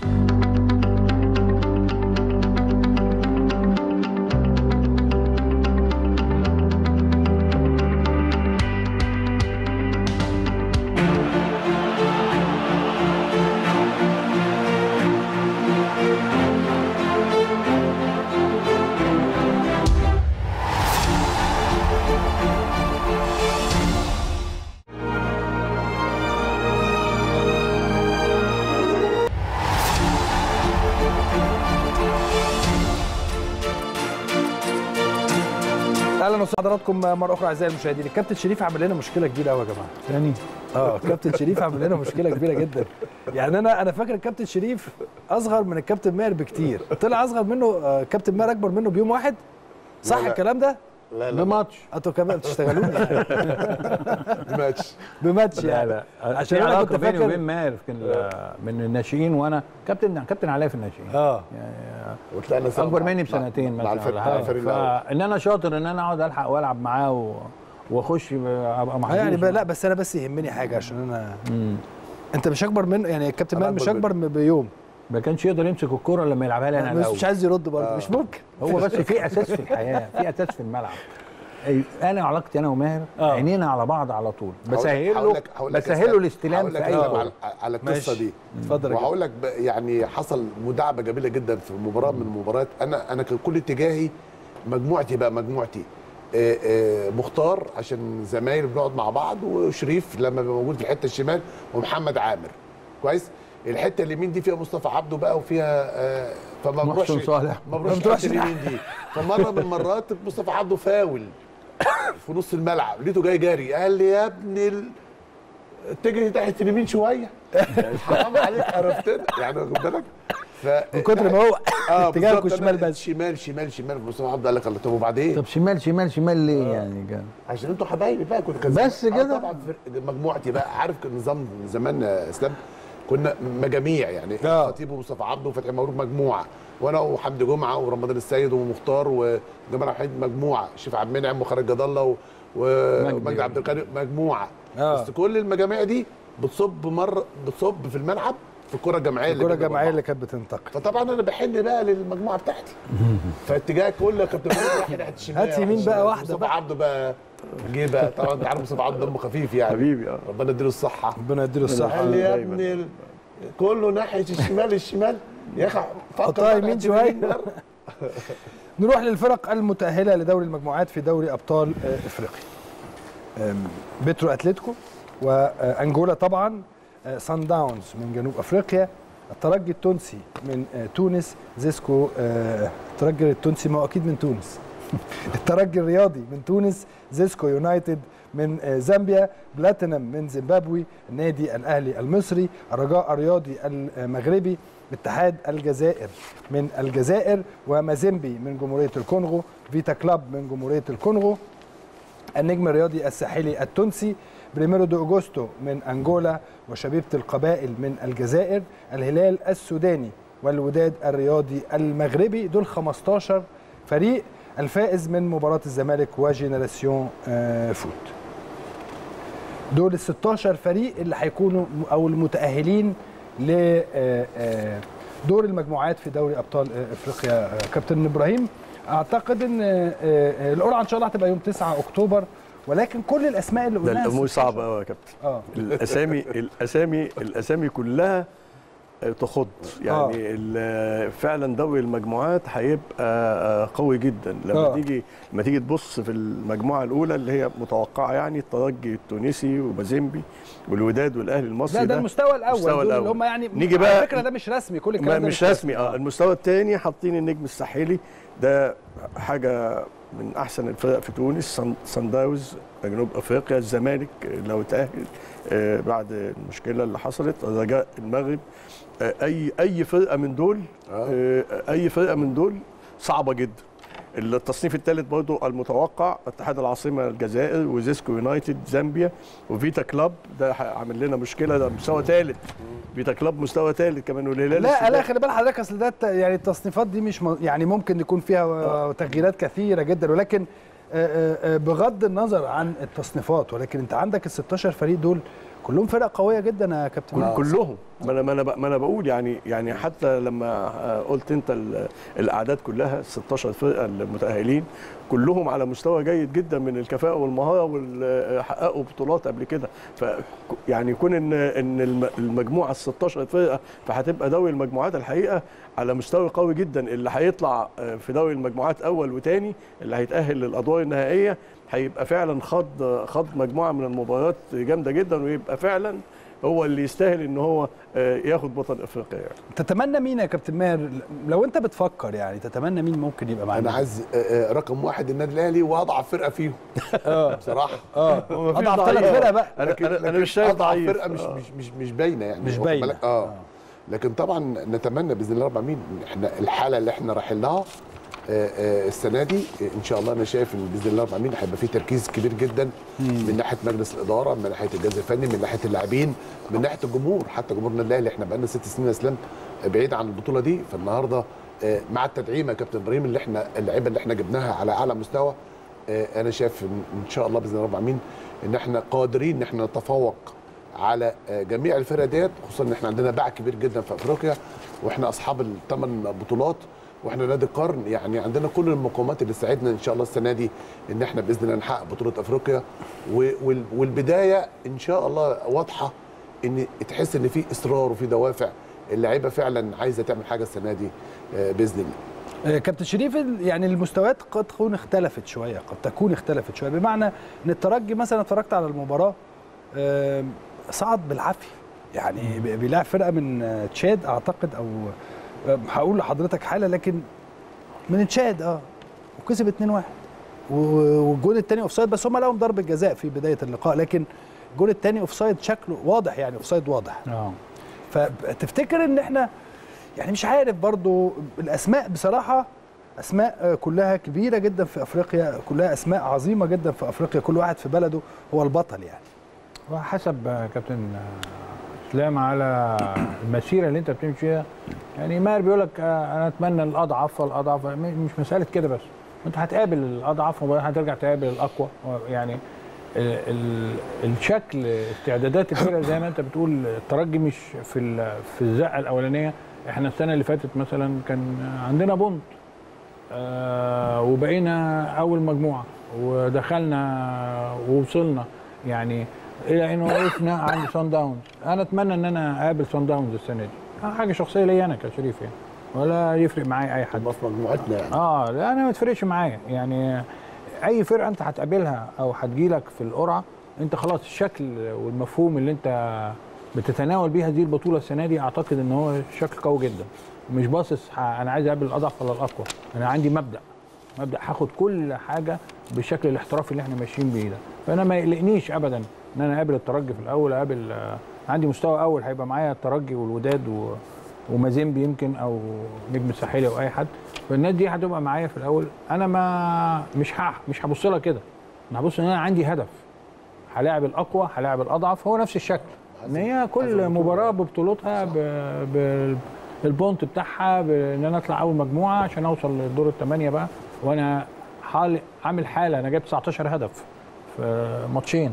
اهلا وسهلا حضراتكم مره اخرى اعزائي المشاهدين الكابتن شريف عمل لنا مشكله كبيره قوي يا جماعه ثاني اه كابتن شريف عمل لنا مشكله كبيره جدا يعني انا انا فاكر الكابتن شريف اصغر من الكابتن ماهر بكتير طلع اصغر منه آه، كابتن ماهر اكبر منه بيوم واحد صح لا، لا. الكلام ده لا لا بماتش انتوا كمان بتشتغلوني ماتش بماتش لا يعني لا عشان في أنا علاقه كنت بيني فاكر- وبين ماهر في ال- من الناشئين وانا كابتن كابتن علاء في الناشئين اه وطلعنا سوا اكبر مع- مني مع- بسنتين مع مثلا الفريق ولا مع حاجة. الفريق الأول. فان انا شاطر ان انا اقعد الحق والعب معاه و... واخش ابقى آه محظوظ يعني بقى لا بس انا بس يهمني حاجه عشان انا مم. انت مش اكبر منه يعني الكابتن أنا ماهر مش أكبر اكبر بيوم ما كانش يقدر يمسك الكرة لما يلعبها لي انا مش, الاول مش عايز يرد برضه مش ممكن هو بس في اساس في الحياه في اساس في الملعب أي- انا علاقتي انا وماهر آه. عينينا على بعض على طول هقول- بسهل هقول له لك- هقول لك بسهل أسلام. له الاستلام هقول لك في اي أسلام كورة. على, على القصه ماشي. دي اتفضل يا وهقول لك ب- يعني حصل مداعبه جميله جدا في مباراه من المباريات انا انا كان كل اتجاهي مجموعتي بقى مجموعتي آه، آه، مختار عشان زمايل بنقعد مع بعض وشريف لما بيبقى موجود في الحته الشمال ومحمد عامر كويس الحته اليمين دي فيها مصطفى عبده بقى وفيها آه، فما بروحش محسن صالح. ما بروحش بتروحش الحته اليمين دي فمره من المرات مصطفى عبده فاول في نص الملعب لقيته جاي جاري قال لي يا ابني ال... اتجه ناحيه اليمين شويه حرام عليك عرفتنا يعني واخد بالك ف من كتر ما هو اه اتجاهكم بالظبط، شمال أنا بس شمال شمال شمال مصطفى عبده قال لك الله طب وبعدين طب شمال شمال شمال ليه يعني كان عشان انتوا حبايبي بقى كنت كان بس زمان- كده؟ آه طبعا فرق- مجموعتي بقى عارف كان نظام زمان يا اسلام كنا مجاميع يعني آه. خطيب ومصطفى عبده وفتحي مبروك مجموعه وانا وحمدي جمعه ورمضان السيد ومختار وجمال وحيد مجموعه شيف عبد المنعم وخالد جد الله و- ومجدي عبد القادر مجموعه آه. بس كل المجاميع دي بتصب مره بتصب في الملعب في الكره الجماعيه اللي الكره بيننا الجماعيه وبين اللي كانت بتنتقل فطبعا انا بحن بقى للمجموعه بتاعتي فاتجاه كله كنت بروح ناحيه الشمال هات يمين واحد بقى شمال. واحدة مصطفى بقى. عبده بقى جه بقى طبعا انت عارف مصطفى عبده دمه خفيف يعني حبيبي اه ربنا يديله الصحه ربنا يديله الصحه قال لي يا دايماً. ابني ال- كله ناحيه الشمال الشمال يا اخي فكر حطها بقى يمين ناحية شوية. اليمين مرة. نروح للفرق المتأهلة لدوري المجموعات في دوري أبطال آه، إفريقيا آم، بترو أتلتيكو وأنجولا طبعا آه، سان داونز من جنوب أفريقيا الترجي التونسي من آه، تونس زيسكو آه، الترجي التونسي ما هو أكيد من تونس الترجي الرياضي من تونس زيسكو يونايتد من آه، زامبيا بلاتينم من زيمبابوي النادي الأهلي المصري الرجاء الرياضي المغربي اتحاد الجزائر من الجزائر ومازيمبي من جمهورية الكونغو فيتا كلاب من جمهورية الكونغو النجم الرياضي الساحلي التونسي بريميرو دو أوغوستو من أنجولا وشبيبة القبائل من الجزائر الهلال السوداني والوداد الرياضي المغربي دول 15 فريق الفائز من مباراة الزمالك وجينيراسيون آه، فوت دول ال 16 فريق اللي هيكونوا م- او المتاهلين ل آه، آه، دور المجموعات في دوري ابطال آه، افريقيا آه، كابتن ابراهيم اعتقد ان آه، آه، القرعه ان شاء الله هتبقى يوم 9 اكتوبر ولكن كل الاسماء اللي ده قلناها الامور 16 صعبه قوي يا كابتن اه الاسامي الاسامي الاسامي كلها تخض يعني ال- فعلا دوري المجموعات هيبقى قوي جدا لما آه. تيجي لما تيجي تبص في المجموعه الاولى اللي هي متوقعه يعني الترجي التونسي ومازيمبي والوداد والاهلي المصري لا ده المستوى الاول المستوى دول اللي الأول. هم يعني نيجي على بقى- فكره ده مش رسمي كل ما الكلام ده مش رسمي اه المستوى الثاني حاطين النجم الساحلي ده حاجه من احسن الفرق في تونس سان- سان داونز جنوب افريقيا الزمالك لو تاهل آه، بعد المشكله اللي حصلت رجاء المغرب آه، اي اي فرقه من دول آه. آه، اي فرقه من دول صعبه جدا التصنيف الثالث برضه المتوقع اتحاد العاصمه الجزائر وزيسكو يونايتد زامبيا وفيتا كلاب ده عامل لنا مشكله ده مستوى ثالث فيتا كلاب مستوى ثالث كمان والهلال لا السوداني. لا خلي بال حضرتك اصل ده الت- يعني التصنيفات دي مش م- يعني ممكن يكون فيها آه، تغييرات كثيره جدا ولكن آه، آه، آه، بغض النظر عن التصنيفات ولكن انت عندك ال 16 فريق دول كلهم فرق قويه جدا يا كابتن كل آه. كلهم ما انا ما انا ب- ما انا بقول يعني يعني حتى لما آه، قلت انت ال- الاعداد كلها 16 فرقه المتاهلين كلهم على مستوى جيد جدا من الكفاءه والمهاره وحققوا بطولات قبل كده ف يعني يكون ان ان الم- المجموعه ال 16 فرقه فهتبقى دوري المجموعات الحقيقه على مستوى قوي جدا اللي هيطلع آه، في دوري المجموعات اول وثاني اللي هيتاهل للادوار النهائيه هيبقى فعلا خض خض مجموعه من المباريات جامده جدا ويبقى فعلا هو اللي يستاهل ان هو آه، ياخد بطل افريقيا يعني. تتمنى مين يا كابتن ماهر لو انت بتفكر يعني تتمنى مين ممكن يبقى معانا انا عايز آه، آه، رقم واحد النادي الاهلي واضعف فرقه فيهم بصراحه اه مفيش اضعف ثلاث ضعيف. فرق بقى انا لكن- انا, أنا لكن مش شايف اضعف ضعيف فرقه مش آه. مش مش مش باينه يعني مش واخد باينة. بالك؟ اه لكن طبعا نتمنى باذن الله رب العالمين احنا الحاله اللي احنا رايحين لها آه، آه، السنه دي آه، ان شاء الله انا شايف ان باذن الله رب العالمين هيبقى في تركيز كبير جدا من ناحيه مجلس الاداره من ناحيه الجهاز الفني من ناحيه اللاعبين من ناحيه الجمهور حتى جمهور النادي الاهلي احنا بقالنا ست سنين يا اسلام بعيد عن البطوله دي فالنهارده آه، مع التدعيم يا كابتن ابراهيم اللي احنا اللعيبه اللي احنا جبناها على اعلى مستوى آه، انا شايف ان إن شاء الله باذن الله رب العالمين ان احنا قادرين ان احنا نتفوق على آه، جميع الفرق ديت خصوصا ان احنا عندنا باع كبير جدا في افريقيا واحنا اصحاب الثمان بطولات واحنا نادي القرن يعني عندنا كل المقومات اللي تساعدنا ان شاء الله السنه دي ان احنا باذن الله نحقق بطوله افريقيا و- وال- والبدايه ان شاء الله واضحه ان تحس ان في اصرار وفي دوافع اللعيبه فعلا عايزه تعمل حاجه السنه دي آه، باذن الله آه، كابتن شريف ال- يعني المستويات قد تكون اختلفت شويه قد تكون اختلفت شويه بمعنى ان الترجي مثلا اتفرجت على المباراه آم، صعد بالعافيه يعني بي- بيلعب فرقه من آه، تشاد اعتقد او آم، هقول لحضرتك حاله لكن من تشاد اه وكسب 2-1 و- والجون الثاني اوفسايد بس هم لهم ضربه جزاء في بدايه اللقاء لكن الجون الثاني اوفسايد شكله واضح يعني اوفسايد واضح اه فتفتكر ان احنا يعني مش عارف برضو الاسماء بصراحه اسماء آه، كلها كبيره جدا في افريقيا كلها اسماء عظيمه جدا في افريقيا كل واحد في بلده هو البطل يعني وحسب آه، كابتن آه، اسلام على المسيره اللي انت بتمشي فيها يعني ماهر بيقول لك آه، انا اتمنى الاضعف فالاضعف م- مش مساله كده بس انت هتقابل الاضعف وبعدين هترجع تقابل الاقوى يعني ال- ال- الشكل استعدادات الفرقه زي ما انت بتقول الترجي مش في ال- في الزقه الاولانيه احنا السنه اللي فاتت مثلا كان عندنا بونت آه وبقينا اول مجموعه ودخلنا ووصلنا يعني الى انه وقفنا عند سان داونز انا اتمنى ان انا اقابل سان داونز السنه دي آه، حاجه شخصيه ليا انا كشريف يعني ولا يفرق معايا اي حد هتبقى في مجموعتنا يعني اه لا انا ما تفرقش معايا يعني اي فرقه انت هتقابلها او هتجيلك في القرعه انت خلاص الشكل والمفهوم اللي انت بتتناول بيها دي البطوله السنه دي اعتقد ان هو شكل قوي جدا مش باصص ح- انا عايز اقابل الاضعف ولا الاقوى انا عندي مبدا مبدا هاخد كل حاجه بالشكل الاحترافي اللي احنا ماشيين بيه ده فانا ما يقلقنيش ابدا ان انا اقابل الترجي في الاول اقابل آه، عندي مستوى اول هيبقى معايا الترجي والوداد و ومازيمبي يمكن او نجم الساحلي او اي حد فالناس دي هتبقى معايا في الاول انا ما مش ه... مش هبص لها كده انا هبص ان انا عندي هدف هلاعب الاقوى هلاعب الاضعف هو نفس الشكل ان هي كل مباراه ببطولتها ب... ب... البونت بتاعها بان انا اطلع اول مجموعه عشان اوصل للدور الثمانيه بقى وانا حال عامل حاله انا جايب 19 هدف في ماتشين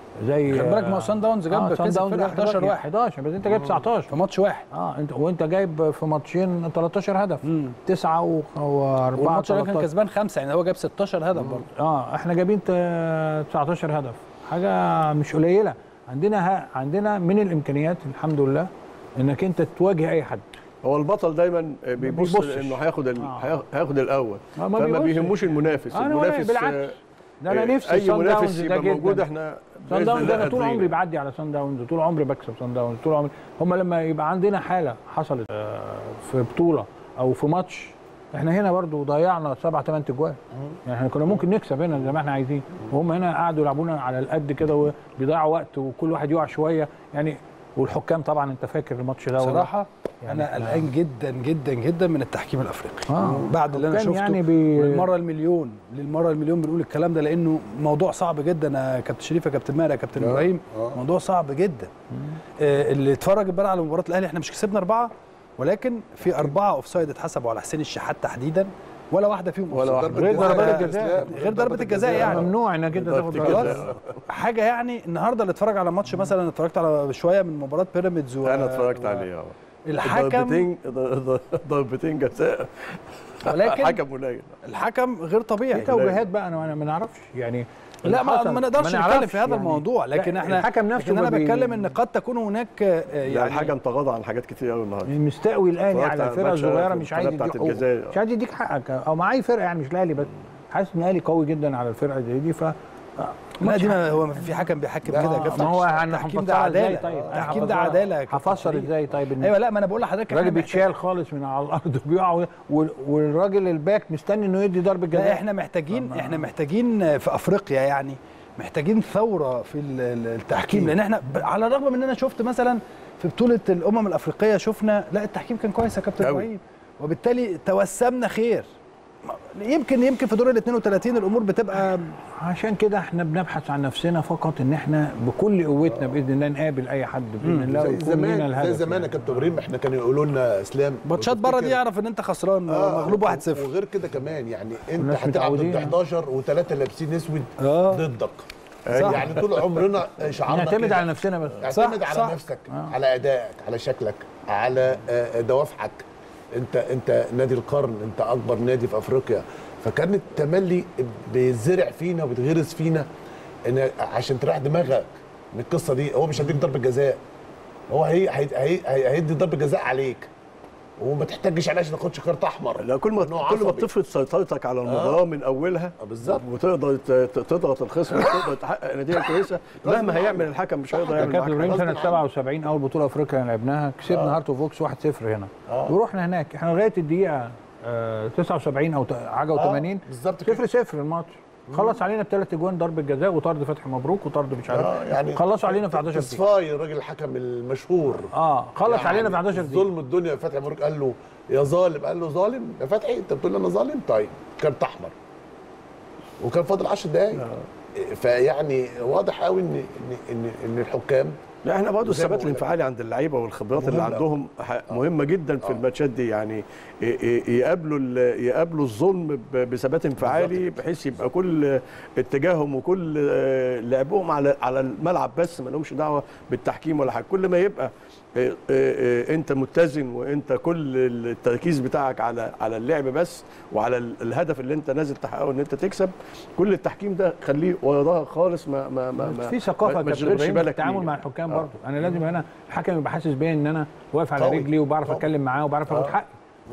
زي خد بالك ما هو سان داونز جاب سان كسب داونز فرقه جاب 11 واحد 11 بس انت جايب 19 في ماتش واحد اه انت وانت جايب في ماتشين 13 هدف مم. تسعة و- واربعة والماتش اللي كان 13. كسبان خمسه يعني هو جاب 16 هدف برضه اه احنا جايبين ت- 19 هدف حاجه مش قليله عندنا ها عندنا من الامكانيات الحمد لله انك انت تواجه اي حد هو البطل دايما بيبص بيبصش. انه هياخد ال- آه. هياخ- هياخد الاول آه، ما فما بيبصش. بيهموش المنافس أنا ولا- المنافس بالعكس. آه، ده انا آه، نفسي اي سان منافس داونز ده يبقى موجود جدا احنا سان بإذن داونز الله انا طول قادرين. عمري بعدي على سان داونز طول عمري بكسب سان داونز طول عمري هم لما يبقى عندنا حاله حصلت آه، في بطوله او في ماتش احنا هنا برضو ضيعنا سبع ثمان تجوال يعني احنا كنا ممكن نكسب هنا زي ما احنا عايزين وهم هنا قعدوا يلعبونا على القد كده وبيضيعوا وقت وكل واحد يقع شويه يعني والحكام طبعا انت فاكر الماتش ده ولا- بصراحه يعني انا قلقان جدا جدا جدا من التحكيم الافريقي آه. بعد اللي انا حكام شفته يعني بي- والمره المليون للمره المليون بنقول الكلام ده لانه موضوع صعب جدا يا كابتن شريف يا كابتن ماهر يا كابتن آه، ابراهيم آه. موضوع صعب جدا آه اللي اتفرج امبارح على مباراه الاهلي احنا مش كسبنا اربعه ولكن في اربعه اوف سايد اتحسبوا على حسين الشحات تحديدا ولا واحده فيهم ولا offside. واحدة. غير ضربات جزاء. الجزاء. غير ضربة الجزاء يعني. ممنوع انك انت تاخد ضربة ضربات خلاص الجزاء. حاجه يعني النهارده اللي اتفرج على ماتش مثلا اتفرجت على شويه من مباراه بيراميدز و... انا اتفرجت و- عليه اه الحكم ضربتين ض- ضربتين جزاء ولكن حكم قليل الحكم غير طبيعي توجيهات بقى انا ما نعرفش يعني لا ما, الحكم ما نقدرش نعرفش نتكلم في هذا يعني. الموضوع لكن لا، احنا الحكم نفسه لكن انا ما بي- بتكلم ان قد تكون هناك آه، يعني يعني الحكم تغاضى عن حاجات كتير قوي النهارده مستقوي الاهلي اتفرجت على على الفرقه الماتش الصغيره في مش عايز القناة يديك بتاعت حقوق. الجزائر. مش عايز يديك حقك او مع اي فرقه يعني مش الاهلي بس حاسس ان الاهلي قوي جدا على الفرقه زي دي ف لا دي ما هو في حكم بيحكم لا، كده يا كابتن ما هو التحكيم ده هنفسرها إزاي عداله طيب؟ التحكيم ده هفسرها- عداله يا كابتن هفسر شريف. ازاي طيب إن ايوه لا ما انا بقول لحضرتك الراجل احنا بيتشال خالص من على الارض وبيقع وال- والراجل الباك مستني انه يدي ضربه لا جزاء احنا محتاجين احنا محتاجين في افريقيا يعني محتاجين ثوره في ال- ال- التحكيم لان احنا ب- على الرغم من ان انا شفت مثلا في بطوله الامم الافريقيه شفنا لا التحكيم كان كويس يا كابتن أوي. ابراهيم وبالتالي توسمنا خير يمكن يمكن في دور ال 32 الامور بتبقى عشان كده احنا بنبحث عن نفسنا فقط ان احنا بكل قوتنا باذن الله نقابل اي حد باذن الله زي ويكون لينا زمان الهدف زي زمان يا يعني. كابتن ابراهيم احنا كانوا يقولوا لنا اسلام ماتشات بره دي يعرف ان انت خسران آه، مغلوب 1-0 وغير كده كمان يعني انت الناس هتلعب ضد متعودين. 11 وثلاثه لابسين اسود آه. ضدك صح. يعني طول عمرنا شعارنا نعتمد كده. على نفسنا بس اعتمد صح، على صح. نفسك آه. على ادائك على شكلك على آه، دوافعك انت انت نادي القرن انت اكبر نادي في افريقيا فكان التملي بيزرع فينا وبيتغرس فينا ان عشان تريح دماغك من القصه دي هو مش هيديك ضربه جزاء هو هي هي هي هي هيدي ضربه جزاء عليك وما تحتاجش عليه عشان تاخدش كارت احمر لا كل ما إن هو كل ما عصبي. بتفرض سيطرتك على المباراه من اولها آه، بالظبط. وتقدر ت- ت- تضغط الخصم وتقدر تحقق نتيجه كويسه مهما هيعمل الحكم مش هيقدر يا يعمل كابتن معاك ابراهيم حاجة. سنه غصب عنك. 77 اول بطوله افريقيا لعبناها كسبنا هارت وفوكس 1-0 هنا آه. ورحنا هناك احنا لغايه الدقيقه آه، 79 او ت- حاجه و80 بالظبط كده. 0 0 الماتش خلص علينا بثلاث اجوان ضربه جزاء وطرد فتحي مبروك وطرد مش عارف آه، يعني خلصوا علينا في 11 دقيقه تصفاي الراجل الحكم المشهور اه خلص يعني علينا في 11 دقيقه ظلم الدنيا فتحي مبروك قال له يا ظالم قال له ظالم يا فتحي انت بتقول لي انا ظالم طيب كارت احمر وكان فاضل 10 دقايق فيعني واضح قوي ان ان ان, إن الحكام لا احنا برضه زي ما الثبات بقول لك. الانفعالي عند اللعيبه والخبرات اللي مهمة. عندهم ح- مهمه جدا في الماتشات دي يعني ي- ي- يقابلوا ال- يقابلوا الظلم ب- بثبات انفعالي بحيث يبقى كل اتجاههم وكل آه، لعبهم على على الملعب بس ما لهمش دعوه بالتحكيم ولا حاجه كل ما يبقى آه، آه، آه، انت متزن وانت كل التركيز بتاعك على على اللعب بس وعلى ال- الهدف اللي انت نازل تحققه ان انت تكسب كل التحكيم ده خليه ورا ظهرك خالص ما ما ما ما- في ثقافه ما كابتن تشغلش ابراهيم في بالك التعامل بيه. مع الحكام آه. برضه انا لازم انا الحكم يبقى حاسس بيا ان انا واقف على قوي. رجلي وبعرف قوي. اتكلم معاه وبعرف اخد آه. حقي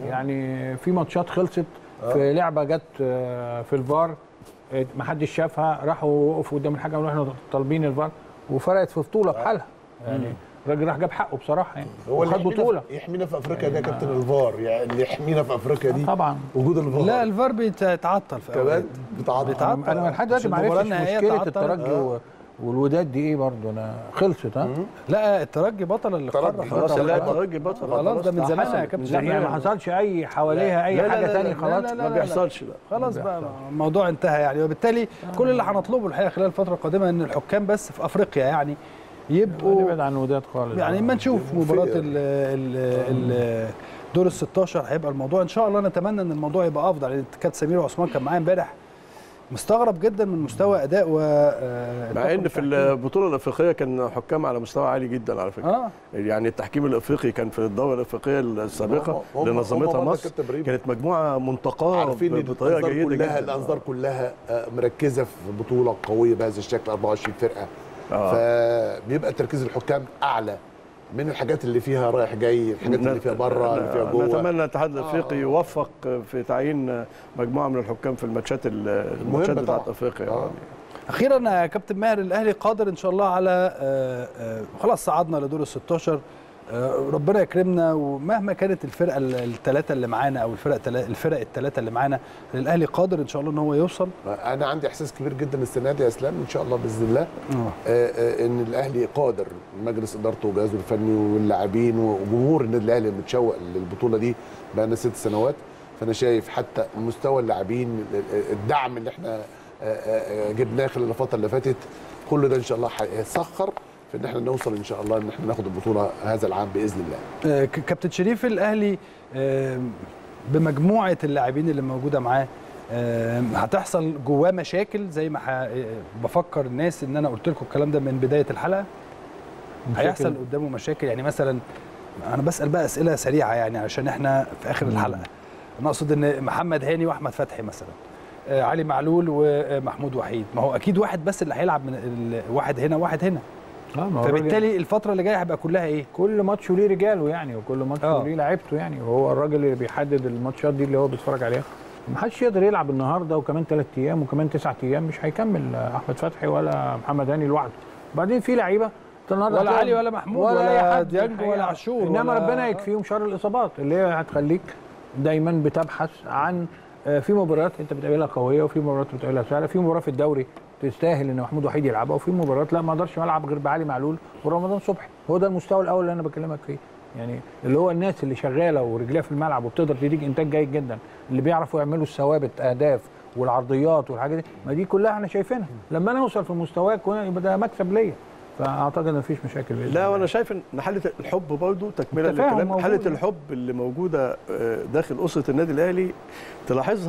يعني في ماتشات خلصت في لعبه جت آه، في الفار آه، ما حدش شافها راحوا وقفوا قدام الحكم وقالوا احنا طالبين الفار وفرقت في بطوله بحالها يعني الراجل راح جاب حقه بصراحه يعني هو اللي وخد يحمينا بطوله في يحمينا في افريقيا ده كابتن الفار يعني اللي يحمينا في افريقيا دي طبعا وجود الفار لا الفار بيتعطل في كمان اوقات بتعاطى بيتعاطى. انا لحد دلوقتي عشان ما المباراة عرفتش النهائية مشكله تعطل. الترجي و- والوداد دي ايه برضه انا خلصت ها لا الترجي بطل اللقاء الترجي خلاص خلاص لا خلاص. الترجي بطل خلاص ده من زمان يا حصل. كابتن لا يعني ما حصلش اي حواليها اي لا، لا، حاجه لا، تانية لا، خلاص لا، لا، ما بيحصلش لا خلاص بقى الموضوع انتهى يعني وبالتالي كل اللي هنطلبه الحقيقه خلال الفتره القادمه ان الحكام بس في افريقيا يعني يبقوا نبعد عن الوداد خالص يعني اما نشوف يبقوا مباراه fair. ال ال ال دور ال 16 هيبقى الموضوع ان شاء الله نتمنى ان الموضوع يبقى افضل يعني كابتن سمير وعثمان كان معايا امبارح مستغرب جدا من مستوى اداء و آه، مع ان في البطوله الافريقيه كان حكام على مستوى عالي جدا على فكره اه يعني التحكيم الافريقي كان في الدوره الافريقيه السابقه هم- هم- اللي هم نظمتها برضه مصر كابتن إبراهيم كانت مجموعه منتقاه عارفين ان بطريقه الانظار جيده كلها جدا الانظار كلها آه، مركزه في بطوله قويه بهذا الشكل 24 فرقه آه. فبيبقى تركيز الحكام اعلى من الحاجات اللي فيها رايح جاي الحاجات اللي فيها بره اللي فيها جوه نتمنى الاتحاد الافريقي يوفق في تعيين مجموعه من الحكام في الماتشات الماتشات بتاعت طبعاً. افريقيا آه. يعني. اخيرا يا كابتن ماهر الاهلي قادر ان شاء الله على آه، آه، خلاص صعدنا لدور ال 16 آه، ربنا يكرمنا ومهما كانت الفرقه الثلاثه اللي معانا او الفرق تلا- الفرق الثلاثه اللي معانا الاهلي قادر ان شاء الله ان هو يوصل انا عندي احساس كبير جدا السنه دي يا اسلام ان شاء الله باذن الله آه. آه، آه، ان الاهلي قادر مجلس ادارته وجهازه الفني واللاعبين وجمهور النادي الاهلي متشوق للبطوله دي بقى لنا ست سنوات فانا شايف حتى مستوى اللاعبين الدعم اللي احنا آه، آه، آه، جبناه خلال الفتره اللي فاتت كل ده ان شاء الله هيسخر في ان احنا نوصل ان شاء الله ان احنا ناخد البطوله هذا العام باذن الله آه، ك- كابتن شريف الاهلي آه، بمجموعه اللاعبين اللي موجوده معاه آه، هتحصل جواه مشاكل زي ما ح- آه، بفكر الناس ان انا قلت لكم الكلام ده من بدايه الحلقه هيحصل قدامه مشاكل يعني مثلا انا بسال بقى اسئله سريعه يعني عشان احنا في اخر الحلقه انا اقصد ان محمد هاني واحمد فتحي مثلا آه، علي معلول ومحمود وحيد ما هو اكيد واحد بس اللي هيلعب من ال- واحد هنا واحد هنا آه، ما هو الراجل- فبالتالي الفتره اللي جايه هيبقى كلها ايه كل ماتش وليه رجاله يعني وكل ماتش آه. وليه لعيبته يعني وهو الراجل اللي بيحدد الماتشات دي اللي هو بيتفرج عليها ما حدش يقدر يلعب النهارده وكمان ثلاث ايام وكمان تسعة ايام مش هيكمل آه، احمد فتحي ولا محمد هاني لوحده وبعدين في لعيبه أنت النهارده ولا هتلاقي- علي ولا محمود ولا أي حد ديانج الحقيقة. ولا عاشور انما ولا- ربنا يكفيهم شر الاصابات اللي هي هتخليك دايما بتبحث عن آه، في مباريات انت بتقابلها قويه وفي مباريات بتقابلها سهله في مباراه في الدوري تستاهل ان محمود وحيد يلعبها وفي مباريات لا ما اقدرش العب غير بعلي معلول ورمضان صبحي هو ده المستوى الاول اللي انا بكلمك فيه يعني اللي هو الناس اللي شغاله ورجليها في الملعب وبتقدر تديك انتاج جيد جدا اللي بيعرفوا يعملوا الثوابت اهداف والعرضيات والحاجات دي ما دي كلها احنا شايفينها لما انا اوصل في مستواك يبقى ده مكسب ليا فاعتقد ان مفيش مشاكل بإذن لا الله. وانا شايف ان حاله الحب برضه تكمله التفاهم للكلام موجود حاله يعني. الحب اللي موجوده آه، داخل اسره النادي الاهلي تلاحظها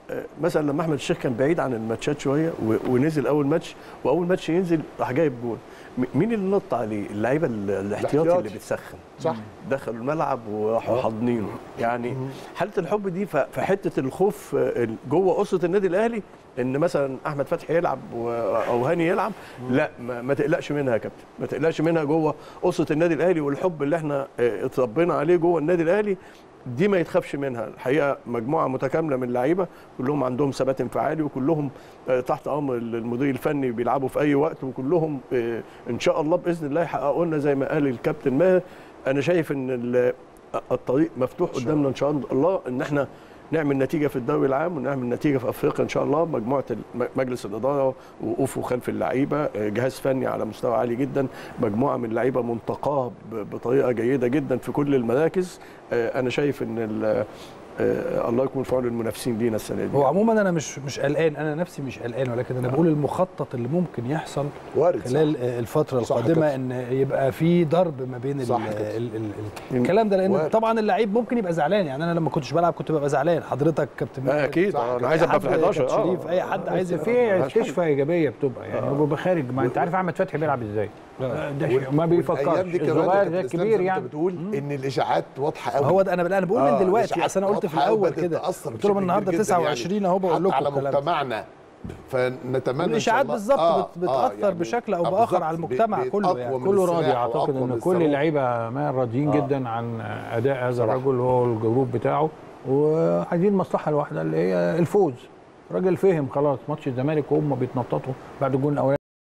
آه، مثلا لما احمد الشيخ كان بعيد عن الماتشات شويه و- ونزل اول ماتش واول ماتش ينزل راح جايب جول م- مين اللي نط عليه اللعيبه ال- الاحتياطي اللي الاحتياطي. بتسخن صح دخلوا الملعب وراحوا حاضنينه يعني حاله الحب دي ف- في حته الخوف آه، ال- جوه قصه النادي الاهلي ان مثلا احمد فتحي يلعب و- او هاني يلعب لا ما, ما تقلقش منها يا كابتن ما تقلقش منها جوه قصه النادي الاهلي والحب اللي احنا آه، اتربينا عليه جوه النادي الاهلي دي ما يتخافش منها الحقيقه مجموعه متكامله من اللعيبه كلهم عندهم ثبات انفعالي وكلهم آه، تحت امر المدير الفني بيلعبوا في اي وقت وكلهم آه، ان شاء الله باذن الله يحققوا لنا زي ما قال الكابتن ماهر انا شايف ان ال- الطريق مفتوح قدامنا ان شاء الله ان احنا نعمل نتيجه في الدوري العام ونعمل نتيجه في افريقيا ان شاء الله مجموعه الم- مجلس الاداره وقوفه خلف اللعيبه آه، جهاز فني على مستوى عالي جدا مجموعه من اللعيبه منتقاه ب- بطريقه جيده جدا في كل المراكز آه، انا شايف ان ال- آه، الله يكون في عون المنافسين لينا السنه دي هو عموما انا مش مش قلقان انا نفسي مش قلقان ولكن انا بقول المخطط اللي ممكن يحصل وارد صح. خلال آه، الفتره صح القادمه كده. ان يبقى في ضرب ما بين ال صح كده. ال ال ال الكلام ده لان وارد. طبعا اللعيب ممكن يبقى زعلان يعني انا لما كنتش بلعب كنت ببقى زعلان حضرتك كابتن آه، ماهر، اكيد صح آه، انا كده. عايز أي ابقى في حد، 11 كابتن شريف اي اه حد عايز بس يبقى في ملهاش حل. استشفاء ايجابيه بتبقى يعني هو بيبقى خارج ما انت عارف احمد فتحي بيلعب ازاي آه. ده شيء ما بيفكرش الايام دي كمان الصغير يا زي كابتن إسلام الكبير زي ما يعني انت بتقول ان الاشاعات واضحه قوي هو ده انا انا بقول من دلوقتي اصل انا قلت في الاول كده قلت لهم النهارده 29 اهو بقول لكم على الكلام ده. مجتمعنا فنتمنى إن شاء الاشاعات الله- بالظبط آه، بت- بتاثر بشكل أو آه، بآخر بالظبط. على المجتمع بي- كله أقوى يعني. من كله راضي السلاح اعتقد وأقوى من ان كل الصاروخ. اللعيبه ما راضيين آه. جدا عن اداء هذا صراحة. الرجل هو الجروب بتاعه وعايزين المصلحه الواحده اللي هي الفوز راجل فهم خلاص ماتش الزمالك وهم بيتنططوا بعد الجون الاولاني